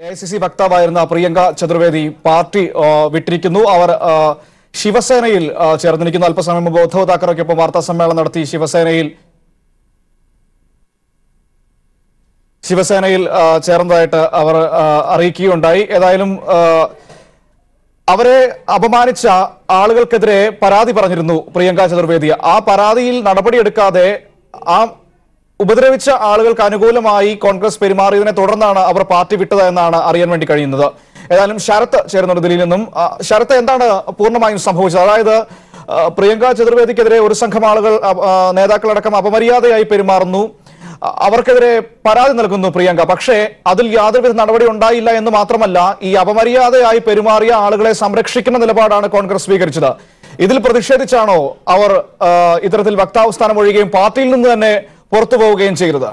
A I C C വക്താവായിരുന്ന Priyanka Chaturvedi party ആ, വിട്ടിരിക്കുന്നു അവർ ആ, ശിവസേനയിൽ ആ, ചേർന്നിരിക്കുന്നു അല്പസമയം മുമ്പ് ഉദ്ധവ് താക്കറെക്കൊപ്പം വാർത്താ സമ്മേളനം നടത്തി ശിവസേനയിൽ ശിവസേനയിൽ ആ, ചേർന്നതായിട്ട് അവർ ആ, അറിയിക്കുകയുണ്ടായി ഏതായാലും ആ, അവരെ അപമാനിച്ച ആളുകൾക്കെതിരെ പരാതി പറഞ്ഞിരുന്നു പ്രിയങ്ക ചതുർവേദി ആ പരാതിയിൽ നടപടിയെടുക്കാതെ ആ ഉപദ്രവിച്ച ആളുകൾക്ക് അനുകൂലമായി കോൺഗ്രസ് പെരുമാറിയതിനെ തുടർന്നാണ് അവർ പാർട്ടി വിട്ടത് എന്നാണ് അറിയാൻ വേണ്ടി കഴിയുന്നത് ഏതായാലും ശരത്ത് ചേരുന്നുണ്ട് ദില്ലിയിൽ നിന്നും ആ, ശരത്ത് എന്താണ് പൂർണ്ണമായും സംഭവിച്ചത് അതായത് ആ, പ്രിയങ്ക ചതുർവേദിക്കെതിരെ ഒരു സംഘം ആളുകൾ ആ, ആ, നേതാക്കളടക്കം അപമര്യാദയായി പെരുമാറുന്നു അ- അവർക്കെതിരെ പരാതി നൽകുന്നു പ്രിയങ്ക പക്ഷേ അതിൽ യാതൊരുവിധ നടപടി ഉണ്ടായില്ല എന്ന് മാത്രമല്ല ഈ അപമര്യാദയായി പെരുമാറിയ ആളുകളെ സംരക്ഷിക്കുന്ന നിലപാടാണ് കോൺഗ്രസ് സ്വീകരിച്ചത് ഇതിൽ പ്രതിഷേധിച്ചാണോ അവർ ആ, ഇത്തരത്തിൽ വക്താവ് സ്ഥാനം ഒഴിയുകയും പാർട്ടിയിൽ നിന്ന് തന്നെ പുറത്തു പോവുകയും ചെയ്തത്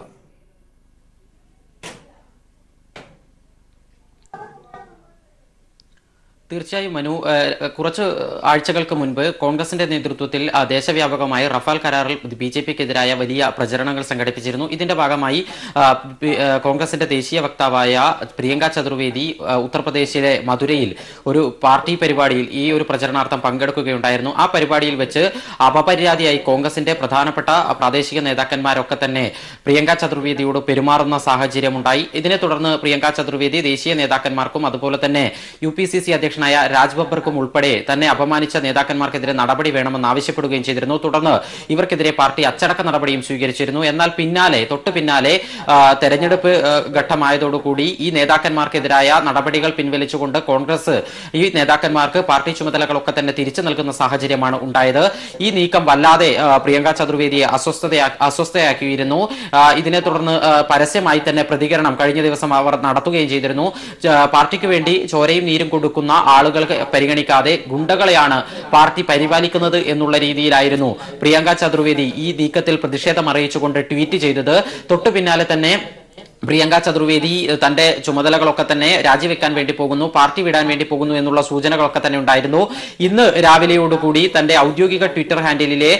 തീർച്ചയായും മനു ഏഹ്, കുറച്ച് ആഴ്ചകൾക്ക് മുൻപ് കോൺഗ്രസിന്റെ നേതൃത്വത്തിൽ ആ, ദേശവ്യാപകമായി റഫാൽ കരാറിൽ ബി ജെ പിക്കെതിരായ വലിയ പ്രചരണങ്ങൾ സംഘടിപ്പിച്ചിരുന്നു ഇതിന്റെ ഭാഗമായി ആ, പി- ഏഹ്, കോൺഗ്രസിന്റെ ദേശീയ വക്താവായ പ്രിയങ്ക ചതുർവേദി ആ, ഉത്തർപ്രദേശിലെ മധുരയിൽ ഒരു പാർട്ടി പരിപാടിയിൽ ഈ ഒരു പ്രചരണാർത്ഥം പങ്കെടുക്കുകയുണ്ടായിരുന്നു ആ പരിപാടിയിൽ വെച്ച് അപമര്യാദയായി കോൺഗ്രസിന്റെ പ്രധാനപ്പെട്ട പ്രാദേശിക നേതാക്കന്മാരൊക്കെ തന്നെ പ്രിയങ്ക ചതുർവേദിയോട് പെരുമാറുന്ന സാഹചര്യമുണ്ടായി ഇതിനെ തുടർന്ന് പ്രിയങ്ക ചതുർവേദി ദേശീയ നേതാക്കന്മാർക്കും അതുപോലെ തന്നെ യു പി സി സി അധ്യക്ഷനായ രാജ് ബബ്ബർക്കും ഉൾപ്പെടെ തന്നെ അപമാനിച്ച നേതാക്കന്മാർക്കെതിരെ നടപടി വേണമെന്ന് ആവശ്യപ്പെടുകയും ചെയ്തിരുന്നു തുടർന്ന് ഇവർക്കെതിരെ പാർട്ടി അച്ചടക്ക നടപടിയും സ്വീകരിച്ചിരുന്നു എന്നാൽ പിന്നാലെ തൊട്ടു പിന്നാലെ ആ, തെരഞ്ഞെടുപ്പ് ആ, ഘട്ടമായതോടുകൂടി ഈ നേതാക്കന്മാർക്കെതിരായ നടപടികൾ പിൻവലിച്ചുകൊണ്ട് കോൺഗ്രസ് ഈ നേതാക്കന്മാർക്ക് പാർട്ടി ചുമതലകളൊക്കെ തന്നെ തിരിച്ചു നൽകുന്ന സാഹചര്യമാണ് ഉണ്ടായത് ഈ നീക്കം വല്ലാതെ ആ, പ്രിയങ്ക ചതുർവേദിയെ അസ്വസ്ഥതയാ അസ്വസ്ഥയാക്കിയിരുന്നു ആ, ഇതിനെ തുടർന്ന് ആ, പരസ്യമായി തന്നെ പ്രതികരണം കഴിഞ്ഞ ദിവസം അവർ നടത്തുകയും ചെയ്തിരുന്നു ച- പാർട്ടിക്ക് വേണ്ടി ചോരയും നീരും കൊടുക്കുന്ന ആളുകൾക്ക് പരിഗണിക്കാതെ ഗുണ്ടകളെയാണ് പാർട്ടി പരിപാലിക്കുന്നത് എന്നുള്ള രീതിയിലായിരുന്നു പ്രിയങ്ക ചതുർവേദി ഈ നീക്കത്തിൽ പ്രതിഷേധം അറിയിച്ചുകൊണ്ട് ട്വീറ്റ് ചെയ്തത് തൊട്ടു പിന്നാലെ തന്നെ പ്രിയങ്ക ചതുർവേദി ഏഹ്, തന്റെ ചുമതലകളൊക്കെ തന്നെ രാജിവെക്കാൻ വേണ്ടി പോകുന്നു പാർട്ടി വിടാൻ വേണ്ടി പോകുന്നു എന്നുള്ള സൂചനകളൊക്കെ തന്നെ ഉണ്ടായിരുന്നു ഇന്ന് രാവിലെയോടുകൂടി തന്റെ ഔദ്യോഗിക ട്വിറ്റർ ഹാൻഡിലിലെ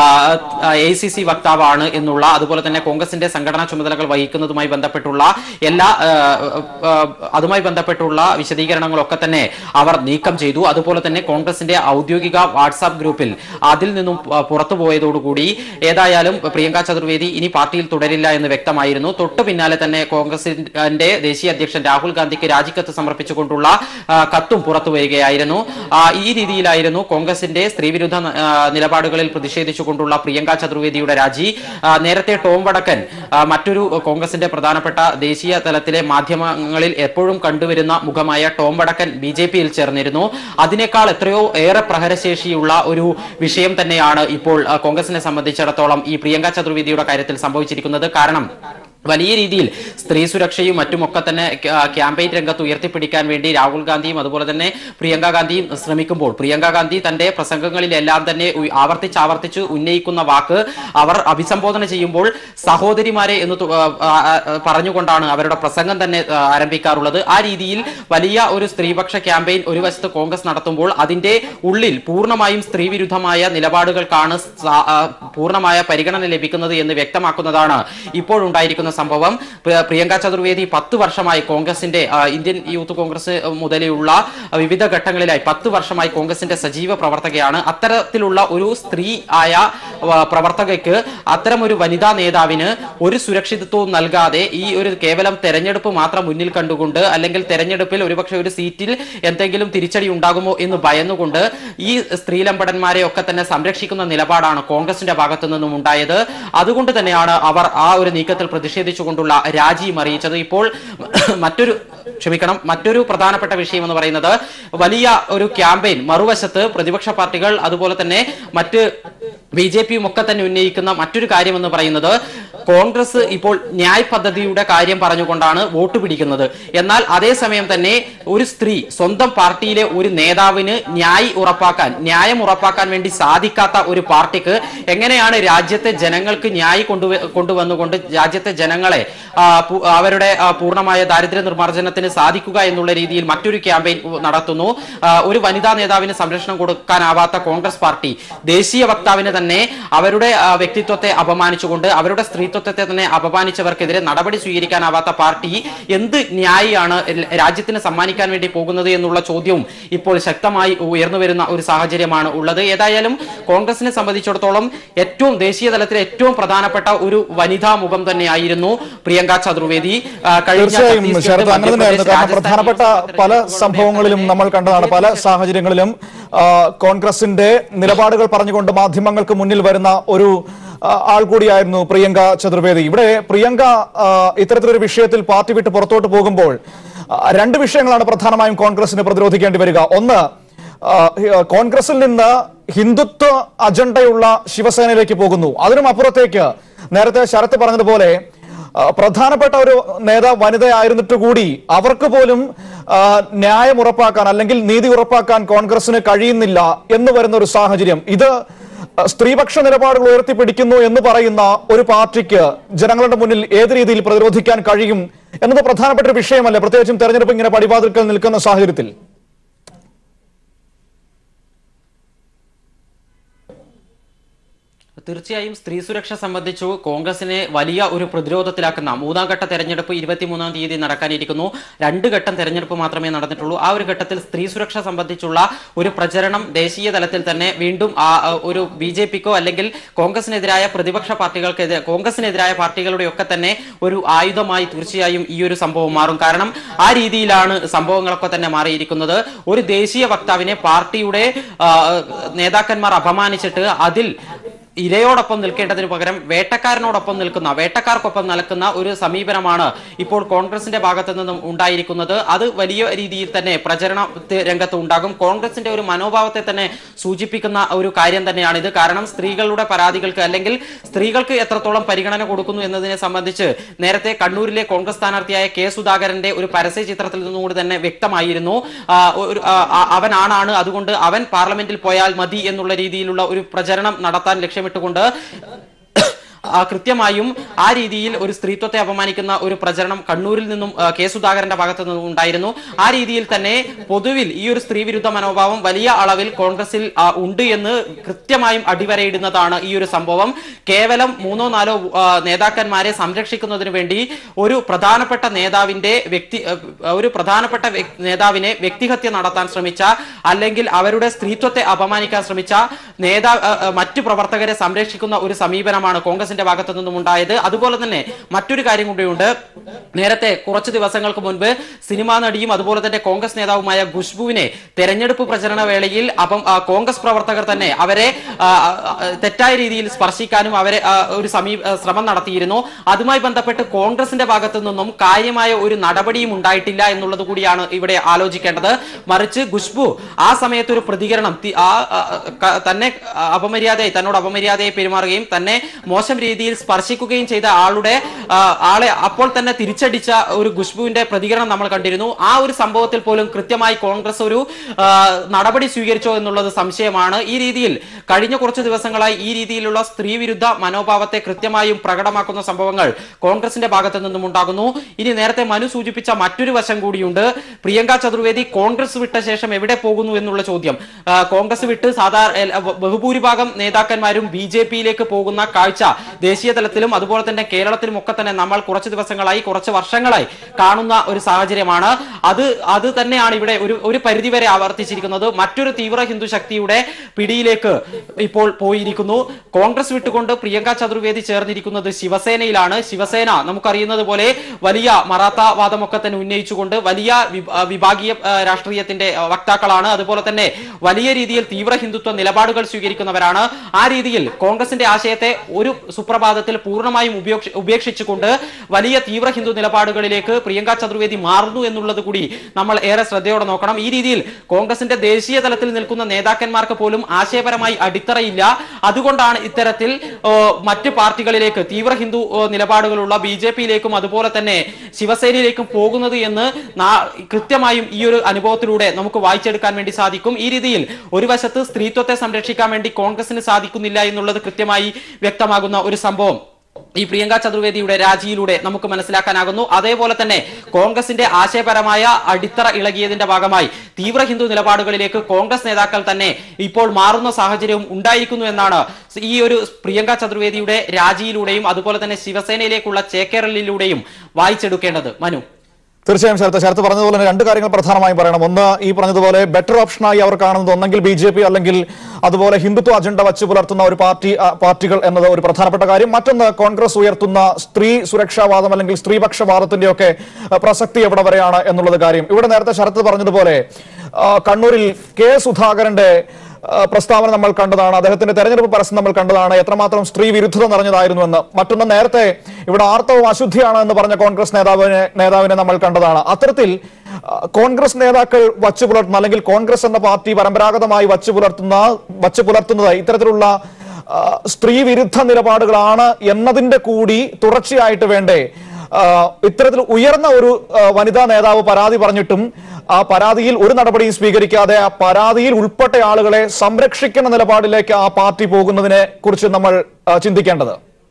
എ സി സി വക്താവാണ് എന്നുള്ള അതുപോലെ തന്നെ കോൺഗ്രസിന്റെ സംഘടനാ ചുമതലകൾ വഹിക്കുന്നതുമായി ബന്ധപ്പെട്ടുള്ള എല്ലാ ആ, ആ, അതുമായി ബന്ധപ്പെട്ടുള്ള വിശദീകരണങ്ങളൊക്കെ തന്നെ അവർ നീക്കം ചെയ്തു അതുപോലെ തന്നെ കോൺഗ്രസിന്റെ ഔദ്യോഗിക വാട്സാപ്പ് ഗ്രൂപ്പിൽ അതിൽ നിന്നും പ- പുറത്തു പോയതോടുകൂടി ഏതായാലും പ്രിയങ്ക ചതുർവേദി ഇനി പാർട്ടിയിൽ തുടരില്ല എന്ന് വ്യക്തമായിരുന്നു തൊട്ടു പിന്നാലെ തന്നെ കോൺഗ്രസിന്റെ ദേശീയ അധ്യക്ഷൻ രാഹുൽ ഗാന്ധിക്ക് രാജിക്കത്ത് സമർപ്പിച്ചുകൊണ്ടുള്ള ആ, കത്തും പുറത്തു വരികയായിരുന്നു ആ, ഈ രീതിയിലായിരുന്നു കോൺഗ്രസിന്റെ സ്ത്രീവിരുദ്ധ ആ, നിലപാടുകളിൽ പ്രതിഷേധിച്ചുകൊണ്ടുള്ള പ്രിയങ്ക ചതുർവേദിയുടെ രാജി ആ, നേരത്തെ ടോം വടക്കൻ ആ, മറ്റൊരു കോൺഗ്രസിന്റെ പ്രധാനപ്പെട്ട ദേശീയ തലത്തിലെ മാധ്യമങ്ങളിൽ എപ്പോഴും കണ്ടുവരുന്ന മുഖമായ ടോം വടക്കൻ ബി ജെ പിയിൽ ചേർന്നിരുന്നു അതിനേക്കാൾ എത്രയോ ഏറെ പ്രഹരശേഷിയുള്ള ഒരു വിഷയം തന്നെയാണ് ഇപ്പോൾ ആ, കോൺഗ്രസിനെ സംബന്ധിച്ചിടത്തോളം ഈ പ്രിയങ്ക ചതുർവേദിയുടെ കാര്യത്തിൽ സംഭവിച്ചിരിക്കുന്നത് കാരണം വലിയ രീതിയിൽ സ്ത്രീ സുരക്ഷയും മറ്റുമൊക്കെ തന്നെ ആ, ക്യാമ്പയിൻ രംഗത്ത് ഉയർത്തിപ്പിടിക്കാൻ വേണ്ടി രാഹുൽ ഗാന്ധിയും അതുപോലെ തന്നെ പ്രിയങ്ക ഗാന്ധിയും ശ്രമിക്കുമ്പോൾ പ്രിയങ്ക ഗാന്ധി തന്റെ പ്രസംഗങ്ങളിലെല്ലാം തന്നെ ഉ- ആവർത്തിച്ച് ആവർത്തിച്ച് ഉന്നയിക്കുന്ന വാക്ക് അവർ അഭിസംബോധന ചെയ്യുമ്പോൾ സഹോദരിമാരെ എന്ന് തു- ആ, ആ, ആ, പറഞ്ഞുകൊണ്ടാണ് അവരുടെ പ്രസംഗം തന്നെ ആ, ആരംഭിക്കാറുള്ളത് ആ രീതിയിൽ വലിയ ഒരു സ്ത്രീപക്ഷ ക്യാമ്പയിൻ ഒരു വശത്ത് കോൺഗ്രസ് നടത്തുമ്പോൾ അതിന്റെ ഉള്ളിൽ പൂർണ്ണമായും സ്ത്രീവിരുദ്ധമായ നിലപാടുകൾക്കാണ് സ- ആ, പൂർണ്ണമായ പരിഗണന ലഭിക്കുന്നത് എന്ന് വ്യക്തമാക്കുന്നതാണ് ഇപ്പോഴുണ്ടായിരിക്കുന്ന സംഭവം പ്രിയ- പ്രിയങ്ക ചതുർവേദി പത്ത് വർഷമായി കോൺഗ്രസിന്റെ ആ, ഇന്ത്യൻ യൂത്ത് കോൺഗ്രസ് മുതലെയുള്ള ആ, വിവിധ ഘട്ടങ്ങളിലായി പത്ത് വർഷമായി കോൺഗ്രസിന്റെ സജീവ പ്രവർത്തകയാണ് അത്തരത്തിലുള്ള ഒരു സ്ത്രീ ആയ ആ, പ്രവർത്തകയ്ക്ക് അത്തരം ഒരു വനിതാ നേതാവിന് ഒരു സുരക്ഷിതത്വവും നൽകാതെ ഈ ഒരു കേവലം തെരഞ്ഞെടുപ്പ് മാത്രം മുന്നിൽ കണ്ടുകൊണ്ട് അല്ലെങ്കിൽ തെരഞ്ഞെടുപ്പിൽ ഒരുപക്ഷെ ഒരു സീറ്റിൽ എന്തെങ്കിലും തിരിച്ചടി ഉണ്ടാകുമോ എന്ന് ഭയന്നുകൊണ്ട് ഈ സ്ത്രീലമ്പടന്മാരെ ഒക്കെ തന്നെ സംരക്ഷിക്കുന്ന നിലപാടാണ് കോൺഗ്രസിന്റെ ഭാഗത്തു നിന്നും ഉണ്ടായത് അതുകൊണ്ട് തന്നെയാണ് അവർ ആ ഒരു നീക്കത്തിൽ പ്രതിഷേധിച്ചുകൊണ്ടുള്ള രാജിയും അറിയിച്ചത് ഇപ്പോൾ മറ്റൊരു ക്ഷമിക്കണം മറ്റൊരു പ്രധാനപ്പെട്ട വിഷയം എന്ന് പറയുന്നത് വലിയ ഒരു ക്യാമ്പയിൻ മറുവശത്ത് പ്രതിപക്ഷ പാർട്ടികൾ അതുപോലെ തന്നെ മറ്റ് ബി ജെ പിയും ഒക്കെ തന്നെ ഉന്നയിക്കുന്ന മറ്റൊരു കാര്യം എന്ന് പറയുന്നത് കോൺഗ്രസ് ഇപ്പോൾ ന്യായ് പദ്ധതിയുടെ കാര്യം പറഞ്ഞുകൊണ്ടാണ് വോട്ട് പിടിക്കുന്നത് എന്നാൽ അതേസമയം തന്നെ ഒരു സ്ത്രീ സ്വന്തം പാർട്ടിയിലെ ഒരു നേതാവിന് ന്യായ് ഉറപ്പാക്കാൻ ന്യായം ഉറപ്പാക്കാൻ വേണ്ടി സാധിക്കാത്ത ഒരു പാർട്ടിക്ക് എങ്ങനെയാണ് രാജ്യത്തെ ജനങ്ങൾക്ക് ന്യായ് കൊണ്ടുവ കൊണ്ടുവന്നുകൊണ്ട് രാജ്യത്തെ ജനങ്ങളെ ആ, പു- അവരുടെ ആ, പൂർണ്ണമായ ദാരിദ്ര്യ നിർമ്മാർജ്ജനത്തിന് സാധിക്കുക എന്നുള്ള രീതിയിൽ മറ്റൊരു ക്യാമ്പയിൻ നടത്തുന്നു ആ, ഒരു വനിതാ നേതാവിന് സംരക്ഷണം കൊടുക്കാനാവാത്ത കോൺഗ്രസ് പാർട്ടി ദേശീയ വക്താവിന് തന്നെ അവരുടെ ആ, വ്യക്തിത്വത്തെ അപമാനിച്ചുകൊണ്ട് അവരുടെ സ്ത്രീത്വ സ്ത്രീത്വത്തെ തന്നെ അപമാനിച്ചവർക്കെതിരെ നടപടി സ്വീകരിക്കാനാവാത്ത പാർട്ടി എന്ത് ന്യായിയാണ് രാജ്യത്തിന് സമ്മാനിക്കാൻ വേണ്ടി പോകുന്നത് എന്നുള്ള ചോദ്യവും ഇപ്പോൾ ശക്തമായി ഉയർന്നു വരുന്ന ഒരു സാഹചര്യമാണ് ഉള്ളത് ഏതായാലും കോൺഗ്രസിനെ സംബന്ധിച്ചിടത്തോളം ഏറ്റവും ദേശീയ തലത്തിലെ ഏറ്റവും പ്രധാനപ്പെട്ട ഒരു വനിതാ മുഖം തന്നെയായിരുന്നു പ്രിയങ്ക ചതുർവേദി ആ, കഴിഞ്ഞ തീർച്ചയായും ഛത്തീസ്ഗഡ്, ശരത് അങ്ങനെ തന്നെയായിരുന്നു കാരണം മധ്യപ്രദേശ്, പ്രധാനപ്പെട്ട രാജസ്ഥാൻ പല സംഭവങ്ങളിലും നമ്മൾ കണ്ടതാണ് പല സാഹചര്യങ്ങളിലും ആ, കോൺഗ്രസിന്റെ നിലപാടുകൾ പറഞ്ഞുകൊണ്ട് മാധ്യമങ്ങൾക്ക് മുന്നിൽ വരുന്ന ഒരു ആ, ആൾ കൂടിയായിരുന്നു പ്രിയങ്ക ചതുർവേദി ഇവിടെ പ്രിയങ്ക ആ, ഇത്തരത്തിലൊരു വിഷയത്തിൽ പാർട്ടി വിട്ട് പുറത്തോട്ട് പോകുമ്പോൾ ആ, രണ്ട് വിഷയങ്ങളാണ് പ്രധാനമായും കോൺഗ്രസിന് പ്രതിരോധിക്കേണ്ടി വരിക ഒന്ന് ആ, ഹി- കോൺഗ്രസിൽ നിന്ന് ഹിന്ദുത്വ അജണ്ടയുള്ള ശിവസേനയിലേക്ക് പോകുന്നു അതിനും അപ്പുറത്തേക്ക് നേരത്തെ ശരത്ത് പറഞ്ഞതുപോലെ ആ, പ്രധാനപ്പെട്ട ഒരു നേതാവ് വനിതയായിരുന്നിട്ട് കൂടി അവർക്ക് പോലും ആ, ന്യായം ഉറപ്പാക്കാൻ അല്ലെങ്കിൽ നീതി ഉറപ്പാക്കാൻ കോൺഗ്രസിന് കഴിയുന്നില്ല എന്ന് വരുന്ന ഒരു സാഹചര്യം ഇത് സ്ത്രീപക്ഷ നിലപാടുകൾ ഉയർത്തിപ്പിടിക്കുന്നു എന്ന് പറയുന്ന ഒരു പാർട്ടിക്ക് ജനങ്ങളുടെ മുന്നിൽ ഏത് രീതിയിൽ പ്രതിരോധിക്കാൻ കഴിയും എന്നത് പ്രധാനപ്പെട്ട ഒരു വിഷയമല്ലേ പ്രത്യേകിച്ചും തെരഞ്ഞെടുപ്പ് ഇങ്ങനെ പടിവാതിൽക്കൽ നിൽക്കുന്ന സാഹചര്യത്തിൽ തീർച്ചയായും സ്ത്രീ സുരക്ഷ സംബന്ധിച്ചു കോൺഗ്രസിനെ വലിയ ഒരു പ്രതിരോധത്തിലാക്കുന്ന മൂന്നാം ഘട്ട തെരഞ്ഞെടുപ്പ് ഇരുപത്തിമൂന്നാം തീയതി നടക്കാനിരിക്കുന്നു രണ്ട് ഘട്ടം തെരഞ്ഞെടുപ്പ് മാത്രമേ നടന്നിട്ടുള്ളൂ ആ ഒരു ഘട്ടത്തിൽ സ്ത്രീ സുരക്ഷ സംബന്ധിച്ചുള്ള ഒരു പ്രചരണം ദേശീയ തലത്തിൽ തന്നെ വീണ്ടും ആ ആ, ഒരു ബി ജെ പിക്കോ അല്ലെങ്കിൽ കോൺഗ്രസിനെതിരായ പ്രതിപക്ഷ പാർട്ടികൾക്കെതിരെ കോൺഗ്രസിനെതിരായ പാർട്ടികളുടെ ഒക്കെ തന്നെ ഒരു ആയുധമായി തീർച്ചയായും ഈ ഒരു സംഭവം മാറും കാരണം ആ രീതിയിലാണ് സംഭവങ്ങളൊക്കെ തന്നെ മാറിയിരിക്കുന്നത് ഒരു ദേശീയ വക്താവിനെ പാർട്ടിയുടെ ആ, നേതാക്കന്മാർ അപമാനിച്ചിട്ട് അതിൽ ഇരയോടൊപ്പം നിൽക്കേണ്ടതിന് പകരം വേട്ടക്കാരനോടൊപ്പം നിൽക്കുന്ന വേട്ടക്കാർക്കൊപ്പം നിൽക്കുന്ന ഒരു സമീപനമാണ് ഇപ്പോൾ കോൺഗ്രസിന്റെ ഭാഗത്തു നിന്നും ഉണ്ടായിരിക്കുന്നത് അത് വലിയ രീതിയിൽ തന്നെ പ്രചരണ ത- രംഗത്ത് ഉണ്ടാകും കോൺഗ്രസിന്റെ ഒരു മനോഭാവത്തെ തന്നെ സൂചിപ്പിക്കുന്ന ഒരു കാര്യം തന്നെയാണ് ഇത് കാരണം സ്ത്രീകളുടെ പരാതികൾക്ക് അല്ലെങ്കിൽ സ്ത്രീകൾക്ക് എത്രത്തോളം പരിഗണന കൊടുക്കുന്നു എന്നതിനെ സംബന്ധിച്ച് നേരത്തെ കണ്ണൂരിലെ കോൺഗ്രസ് സ്ഥാനാർത്ഥിയായ കെ സുധാകരന്റെ ഒരു പരസ്യ ചിത്രത്തിൽ നിന്നുകൂടി തന്നെ വ്യക്തമായിരുന്നു ആ, ഒരു ആ, ആ, അവൻ ആണാണ് അതുകൊണ്ട് അവൻ പാർലമെന്റിൽ പോയാൽ മതി എന്നുള്ള രീതിയിലുള്ള ഒരു പ്രചരണം നടത്താൻ ലക്ഷ്യമിട്ടുകൊണ്ട് ആ, കൃത്യമായും ആ രീതിയിൽ ഒരു സ്ത്രീത്വത്തെ അപമാനിക്കുന്ന ഒരു പ്രചരണം കണ്ണൂരിൽ നിന്നും ആ, കെ സുധാകരന്റെ ഭാഗത്തു നിന്നും ഉണ്ടായിരുന്നു ആ രീതിയിൽ തന്നെ പൊതുവിൽ ഈ ഒരു സ്ത്രീ വിരുദ്ധ മനോഭാവം വലിയ അളവിൽ കോൺഗ്രസിൽ ആ, ഉണ്ട് എന്ന് കൃത്യമായും അടിവരയിടുന്നതാണ് ഈ ഒരു സംഭവം കേവലം മൂന്നോ നാലോ ആ, നേതാക്കന്മാരെ സംരക്ഷിക്കുന്നതിന് വേണ്ടി ഒരു പ്രധാനപ്പെട്ട നേതാവിന്റെ വ്യക്തി ആ, ഒരു പ്രധാനപ്പെട്ട വ്യക്- നേതാവിനെ വ്യക്തിഹത്യ നടത്താൻ ശ്രമിച്ച അല്ലെങ്കിൽ അവരുടെ സ്ത്രീത്വത്തെ അപമാനിക്കാൻ ശ്രമിച്ച നേതാ ആ, ആ, മറ്റു പ്രവർത്തകരെ സംരക്ഷിക്കുന്ന ഒരു സമീപനമാണ് കോൺഗ്രസിന്റെ ഭാഗത്തു നിന്നും ഉണ്ടായത് അതുപോലെ തന്നെ മറ്റൊരു കാര്യം കൂടിയുണ്ട് നേരത്തെ കുറച്ച് ദിവസങ്ങൾക്ക് മുൻപ് സിനിമാ നടിയും അതുപോലെ തന്നെ കോൺഗ്രസ് നേതാവുമായ ഖുഷ്ബുവിനെ തെരഞ്ഞെടുപ്പ് പ്രചരണ വേളയിൽ അപ്പം ആ, കോൺഗ്രസ് പ്രവർത്തകർ തന്നെ അവരെ ആ, ആ, തെറ്റായ രീതിയിൽ സ്പർശിക്കാനും അവരെ ആ, ഒരു സമീ ആ, ശ്രമം നടത്തിയിരുന്നു അതുമായി ബന്ധപ്പെട്ട് കോൺഗ്രസിന്റെ ഭാഗത്തു നിന്നും കാര്യമായ ഒരു നടപടിയും ഉണ്ടായിട്ടില്ല എന്നുള്ളത് കൂടിയാണ് ഇവിടെ ആലോചിക്കേണ്ടത് മറിച്ച് ഖുഷ്ബു ആ സമയത്ത് ഒരു പ്രതികരണം തി- ആ ആ, ക- തന്നെ അപമര്യാദയായി തന്നോട് അപമര്യാദയായി പെരുമാറുകയും തന്നെ മോശം രീതിയിൽ സ്പർശിക്കുകയും ചെയ്ത ആളുടെ ആ, ആളെ അപ്പോൾ തന്നെ തിരിച്ചടിച്ച ഒരു ഖുഷ്ബുവിന്റെ പ്രതികരണം നമ്മൾ കണ്ടിരുന്നു ആ ഒരു സംഭവത്തിൽ പോലും കൃത്യമായി കോൺഗ്രസ് ഒരു ആ, നടപടി സ്വീകരിച്ചോ എന്നുള്ളത് സംശയമാണ് ഈ രീതിയിൽ കഴിഞ്ഞ കുറച്ച് ദിവസങ്ങളായി ഈ രീതിയിലുള്ള സ്ത്രീ വിരുദ്ധ മനോഭാവത്തെ കൃത്യമായും പ്രകടമാക്കുന്ന സംഭവങ്ങൾ കോൺഗ്രസിന്റെ ഭാഗത്തു നിന്നും ഉണ്ടാകുന്നു ഇനി നേരത്തെ മനു സൂചിപ്പിച്ച മറ്റൊരു വശം കൂടിയുണ്ട് പ്രിയങ്ക ചതുർവേദി കോൺഗ്രസ് വിട്ട ശേഷം എവിടെ പോകുന്നു എന്നുള്ള ചോദ്യം ആ, കോൺഗ്രസ് വിട്ട് സാധാരണ ബഹുഭൂരിഭാഗം നേതാക്കന്മാരും ബി ജെ പിയിലേക്ക് പോകുന്ന കാഴ്ച ദേശീയ തലത്തിലും അതുപോലെ തന്നെ കേരളത്തിലും ഒക്കെ തന്നെ നമ്മൾ കുറച്ച് ദിവസങ്ങളായി കുറച്ച് വർഷങ്ങളായി കാണുന്ന ഒരു സാഹചര്യമാണ് അത് അത് തന്നെയാണ് ഇവിടെ ഒരു ഒരു പരിധിവരെ ആവർത്തിച്ചിരിക്കുന്നത് മറ്റൊരു തീവ്ര ഹിന്ദു ശക്തിയുടെ പിടിയിലേക്ക് ഇപ്പോൾ പോയിരിക്കുന്നു കോൺഗ്രസ് വിട്ടുകൊണ്ട് പ്രിയങ്ക ചതുർവേദി ചേർന്നിരിക്കുന്നത് ശിവസേനയിലാണ് ശിവസേന നമുക്കറിയുന്നത് പോലെ വലിയ മറാത്ത വാദമൊക്കെ തന്നെ ഉന്നയിച്ചുകൊണ്ട് വലിയ വി- ആ, വിഭാഗീയ ആ, രാഷ്ട്രീയത്തിന്റെ ആ, വക്താക്കളാണ് അതുപോലെ തന്നെ വലിയ രീതിയിൽ തീവ്ര ഹിന്ദുത്വ നിലപാടുകൾ സ്വീകരിക്കുന്നവരാണ് ആ രീതിയിൽ കോൺഗ്രസിന്റെ ആശയത്തെ ഒരു സുപ്രഭാതത്തിൽ പൂർണ്ണമായും ഉപേക്ഷ- ഉപേക്ഷിച്ചുകൊണ്ട് വലിയ തീവ്ര ഹിന്ദു നിലപാടുകളിലേക്ക് പ്രിയങ്ക ചതുർവേദി മാറുന്നു എന്നുള്ളത് കൂടി നമ്മൾ ഏറെ ശ്രദ്ധയോടെ നോക്കണം ഈ രീതിയിൽ കോൺഗ്രസിന്റെ ദേശീയ തലത്തിൽ നിൽക്കുന്ന നേതാക്കന്മാർക്ക് പോലും ആശയപരമായി അടിത്തറയില്ല അതുകൊണ്ടാണ് ഇത്തരത്തിൽ ഓ, മറ്റ് പാർട്ടികളിലേക്ക് തീവ്ര ഹിന്ദു ഓ, നിലപാടുകളുള്ള ബി ജെ പിയിലേക്കും അതുപോലെ തന്നെ ശിവസേനയിലേക്കും പോകുന്നത് എന്ന് നാ- കൃത്യമായും ഈ ഒരു അനുഭവത്തിലൂടെ നമുക്ക് വായിച്ചെടുക്കാൻ വേണ്ടി സാധിക്കും ഈ രീതിയിൽ ഒരു വശത്ത് സ്ത്രീത്വത്തെ സംരക്ഷിക്കാൻ വേണ്ടി കോൺഗ്രസിന് സാധിക്കുന്നില്ല എന്നുള്ളത് കൃത്യമായി വ്യക്തമാകുന്ന ഒരു സംഭവം ഈ പ്രിയങ്ക ചതുർവേദിയുടെ രാജിയിലൂടെ നമുക്ക് മനസ്സിലാക്കാനാകുന്നു അതേപോലെ തന്നെ കോൺഗ്രസിന്റെ ആശയപരമായ അടിത്തറ ഇളകിയതിന്റെ ഭാഗമായി തീവ്ര ഹിന്ദു നിലപാടുകളിലേക്ക് കോൺഗ്രസ് നേതാക്കൾ തന്നെ ഇപ്പോൾ മാറുന്ന സാഹചര്യവും ഉണ്ടായിരിക്കുന്നു എന്നാണ് ഈ ഒരു പ്രിയങ്ക ചതുർവേദിയുടെ രാജിയിലൂടെയും അതുപോലെ തന്നെ ശിവസേനയിലേക്കുള്ള ചേക്കേറലിലൂടെയും വായിച്ചെടുക്കേണ്ടത് മനു തീർച്ചയായും ശരത്ത് ശരത്ത് പറഞ്ഞതുപോലെ തന്നെ രണ്ട് കാര്യങ്ങൾ പ്രധാനമായും പറയണം ഒന്ന് ഈ പറഞ്ഞതുപോലെ ബെറ്റർ ഓപ്ഷനായി അവർ കാണുന്നത് ഒന്നെങ്കിൽ ബി ജെ പി അല്ലെങ്കിൽ അതുപോലെ ഹിന്ദുത്വ അജണ്ട വച്ച് പുലർത്തുന്ന ഒരു പാർട്ടി ആ, പാർട്ടികൾ എന്നത് ഒരു പ്രധാനപ്പെട്ട കാര്യം മറ്റൊന്ന് കോൺഗ്രസ് ഉയർത്തുന്ന സ്ത്രീ സുരക്ഷാവാദം അല്ലെങ്കിൽ സ്ത്രീപക്ഷവാദത്തിന്റെ ഒക്കെ ആ, പ്രസക്തി എവിടെ വരെയാണ് എന്നുള്ളത് കാര്യം ഇവിടെ നേരത്തെ ശരത്ത് പറഞ്ഞതുപോലെ ആ, കണ്ണൂരിൽ കെ സുധാകരന്റെ ആ, പ്രസ്താവന നമ്മൾ കണ്ടതാണ് അദ്ദേഹത്തിന്റെ തെരഞ്ഞെടുപ്പ് പരസ്യം നമ്മൾ കണ്ടതാണ് എത്രമാത്രം സ്ത്രീ വിരുദ്ധത നിറഞ്ഞതായിരുന്നുവെന്ന് മറ്റൊന്ന് നേരത്തെ ഇവിടെ ആർത്തവം അശുദ്ധിയാണ് എന്ന് പറഞ്ഞ കോൺഗ്രസ് നേതാവിനെ നേതാവിനെ നമ്മൾ കണ്ടതാണ് അത്തരത്തിൽ ആ, കോൺഗ്രസ് നേതാക്കൾ വച്ചു പുലർത്തുന്ന അല്ലെങ്കിൽ കോൺഗ്രസ് എന്ന പാർട്ടി പരമ്പരാഗതമായി വച്ചു പുലർത്തുന്ന വച്ചു പുലർത്തുന്നത് ഇത്തരത്തിലുള്ള ആ, സ്ത്രീ വിരുദ്ധ നിലപാടുകളാണ് എന്നതിന്റെ കൂടി തുടർച്ചയായിട്ട് വേണ്ടേ ആ, ഇത്തരത്തിൽ ഉയർന്ന ഒരു ആ, വനിതാ നേതാവ് പരാതി പറഞ്ഞിട്ടും ആ പരാതിയിൽ ഒരു നടപടിയും സ്വീകരിക്കാതെ ആ പരാതിയിൽ ഉൾപ്പെട്ട ആളുകളെ സംരക്ഷിക്കുന്ന നിലപാടിലേക്ക് ആ പാർട്ടി പോകുന്നതിനെ കുറിച്ച് നമ്മൾ ആ, ചിന്തിക്കേണ്ടത്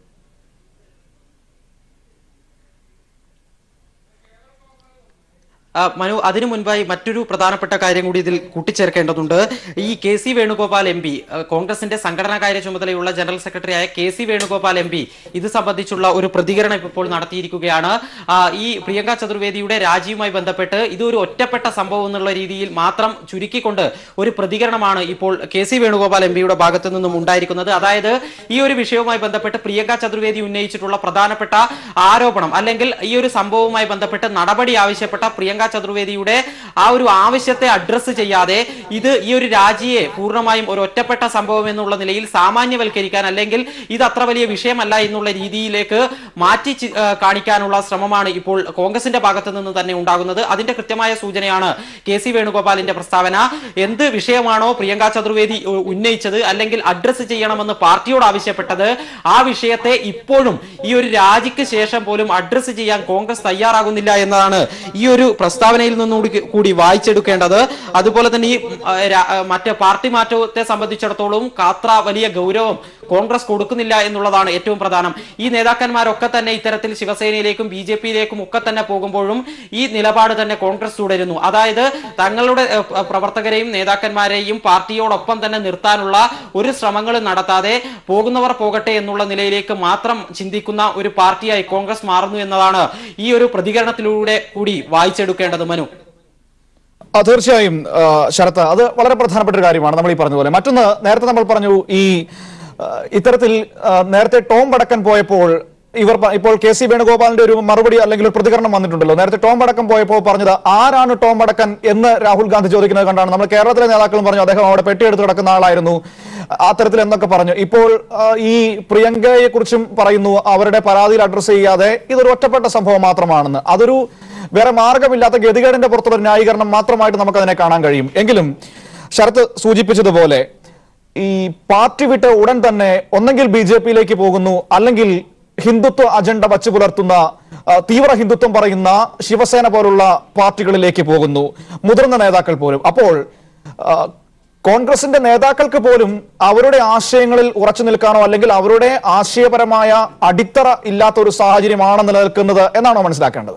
ആ, മനു അതിനു മുൻപായി മറ്റൊരു പ്രധാനപ്പെട്ട കാര്യം കൂടി ഇതിൽ കൂട്ടിച്ചേർക്കേണ്ടതുണ്ട് ഈ K C Venugopal M P കോൺഗ്രസിന്റെ സംഘടനാകാര്യ ചുമതലയുള്ള ജനറൽ സെക്രട്ടറിയായ K C Venugopal M P ഇത് സംബന്ധിച്ചുള്ള ഒരു പ്രതികരണം ഇപ്പോൾ നടത്തിയിരിക്കുകയാണ് ആ, ഈ പ്രിയങ്ക ചതുർവേദിയുടെ രാജിയുമായി ബന്ധപ്പെട്ട് ഇത് ഒരു ഒറ്റപ്പെട്ട സംഭവം എന്നുള്ള രീതിയിൽ മാത്രം ചുരുക്കിക്കൊണ്ട് ഒരു പ്രതികരണമാണ് ഇപ്പോൾ കെ സി വേണുഗോപാൽ എം പിയുടെ ഭാഗത്തു നിന്നും ഉണ്ടായിരിക്കുന്നത് അതായത് ഈ ഒരു വിഷയവുമായി ബന്ധപ്പെട്ട് പ്രിയങ്ക ചതുർവേദി ഉന്നയിച്ചിട്ടുള്ള പ്രധാനപ്പെട്ട ആരോപണം അല്ലെങ്കിൽ ഈ ഒരു സംഭവവുമായി ബന്ധപ്പെട്ട് നടപടി ആവശ്യപ്പെട്ട പ്രിയങ്ക ചതുർവേദിയുടെ ആ ഒരു ആവശ്യത്തെ അഡ്രസ്സ് ചെയ്യാതെ ഇത് ഈ ഒരു രാജിയെ പൂർണ്ണമായും ഒരു ഒറ്റപ്പെട്ട സംഭവം എന്നുള്ള നിലയിൽ സാമാന്യവൽക്കരിക്കാൻ അല്ലെങ്കിൽ ഇത് അത്ര വലിയ വിഷയമല്ല എന്നുള്ള രീതിയിലേക്ക് മാറ്റി ചി- ആ, കാണിക്കാനുള്ള ശ്രമമാണ് ഇപ്പോൾ കോൺഗ്രസിന്റെ ഭാഗത്തു നിന്ന് തന്നെ ഉണ്ടാകുന്നത് അതിന്റെ കൃത്യമായ സൂചനയാണ് കെ സി വേണുഗോപാലിന്റെ പ്രസ്താവന എന്ത് വിഷയമാണോ പ്രിയങ്ക ചതുർവേദി ഉ- ഉന്നയിച്ചത് അല്ലെങ്കിൽ അഡ്രസ്സ് ചെയ്യണമെന്ന് പാർട്ടിയോട് ആവശ്യപ്പെട്ടത് ആ വിഷയത്തെ ഇപ്പോഴും ഈ ഒരു രാജിക്ക് ശേഷം പോലും അഡ്രസ്സ് ചെയ്യാൻ കോൺഗ്രസ് തയ്യാറാകുന്നില്ല എന്നതാണ് ഈ ഒരു പ്രസ്താവനയിൽ നിന്നുകൂടി കൂടി വായിച്ചെടുക്കേണ്ടത് അതുപോലെ തന്നെ ഈ ഉം, ആ, രാ- ആ, മറ്റേ പാർട്ടി മാറ്റത്തെ സംബന്ധിച്ചിടത്തോളം കാത്ര വലിയ ഗൗരവം കോൺഗ്രസ് കൊടുക്കുന്നില്ല എന്നുള്ളതാണ് ഏറ്റവും പ്രധാനം ഈ നേതാക്കന്മാരൊക്കെ തന്നെ ഇത്തരത്തിൽ ശിവസേനയിലേക്കും ബി ജെ പിയിലേക്കും ഒക്കെ തന്നെ പോകുമ്പോഴും ഈ നിലപാട് തന്നെ കോൺഗ്രസ് തുടരുന്നു അതായത് തങ്ങളുടെ ഏഹ്, പ്ര- പ്രവർത്തകരെയും നേതാക്കന്മാരെയും പാർട്ടിയോടൊപ്പം തന്നെ നിർത്താനുള്ള ഒരു ശ്രമങ്ങളും നടത്താതെ പോകുന്നവർ പോകട്ടെ എന്നുള്ള നിലയിലേക്ക് മാത്രം ചിന്തിക്കുന്ന ഒരു പാർട്ടിയായി കോൺഗ്രസ് മാറുന്നു എന്നതാണ് ഈ ഒരു പ്രതികരണത്തിലൂടെ കൂടി വായിച്ചെടുക്കേണ്ടത് മനു ആ, തീർച്ചയായും ആ, ശരത്ത് അത് വളരെ പ്രധാനപ്പെട്ട ഒരു കാര്യമാണ് നമ്മൾ ഈ പറഞ്ഞതുപോലെ മറ്റൊന്ന് നേരത്തെ നമ്മൾ പറഞ്ഞു ഈ ആ, ഇത്തരത്തിൽ ആ, നേരത്തെ ടോം വടക്കൻ പോയപ്പോൾ ഇവർ പ- ഇപ്പോൾ കെ സി വേണുഗോപാലിന്റെ ഒരു മറുപടി അല്ലെങ്കിൽ ഒരു പ്രതികരണം വന്നിട്ടുണ്ടല്ലോ നേരത്തെ ടോം വടക്കൻ പോയപ്പോൾ പറഞ്ഞത് ആരാണ് ടോം വടക്കൻ എന്ന് രാഹുൽ ഗാന്ധി ചോദിക്കുന്നത് കണ്ടാണ് നമ്മൾ കേരളത്തിലെ നേതാക്കളും പറഞ്ഞു അദ്ദേഹം അവിടെ പെട്ടിയെടുത്ത് കിടക്കുന്ന ആളായിരുന്നു ആ തരത്തിൽ എന്നൊക്കെ പറഞ്ഞു ഇപ്പോൾ ആ, ഈ പ്രിയങ്കയെ കുറിച്ചും പറയുന്നു അവരുടെ പരാതിയിൽ അഡ്രസ്സ് ചെയ്യാതെ ഇതൊരു ഒറ്റപ്പെട്ട സംഭവം മാത്രമാണെന്ന് അതൊരു വേറെ മാർഗമില്ലാത്ത ഗതികേടിന്റെ പുറത്തുള്ള ഒരു ന്യായീകരണം മാത്രമായിട്ട് നമുക്ക് അതിനെ കാണാൻ കഴിയും എങ്കിലും ശരത്ത് സൂചിപ്പിച്ചതുപോലെ ഈ പാർട്ടി വിട്ട് ഉടൻ തന്നെ ഒന്നെങ്കിൽ ബി ജെ പിയിലേക്ക് പോകുന്നു അല്ലെങ്കിൽ ഹിന്ദുത്വ അജണ്ട വച്ചു പുലർത്തുന്ന ആ, തീവ്ര ഹിന്ദുത്വം പറയുന്ന ശിവസേന പോലുള്ള പാർട്ടികളിലേക്ക് പോകുന്നു മുതിർന്ന നേതാക്കൾ പോലും അപ്പോൾ ആ, കോൺഗ്രസിന്റെ നേതാക്കൾക്ക് പോലും അവരുടെ ആശയങ്ങളിൽ ഉറച്ചു നിൽക്കാനോ അല്ലെങ്കിൽ അവരുടെ ആശയപരമായ അടിത്തറ ഇല്ലാത്ത ഒരു സാഹചര്യമാണ് നിലനിൽക്കുന്നത് എന്നാണോ മനസ്സിലാക്കേണ്ടത്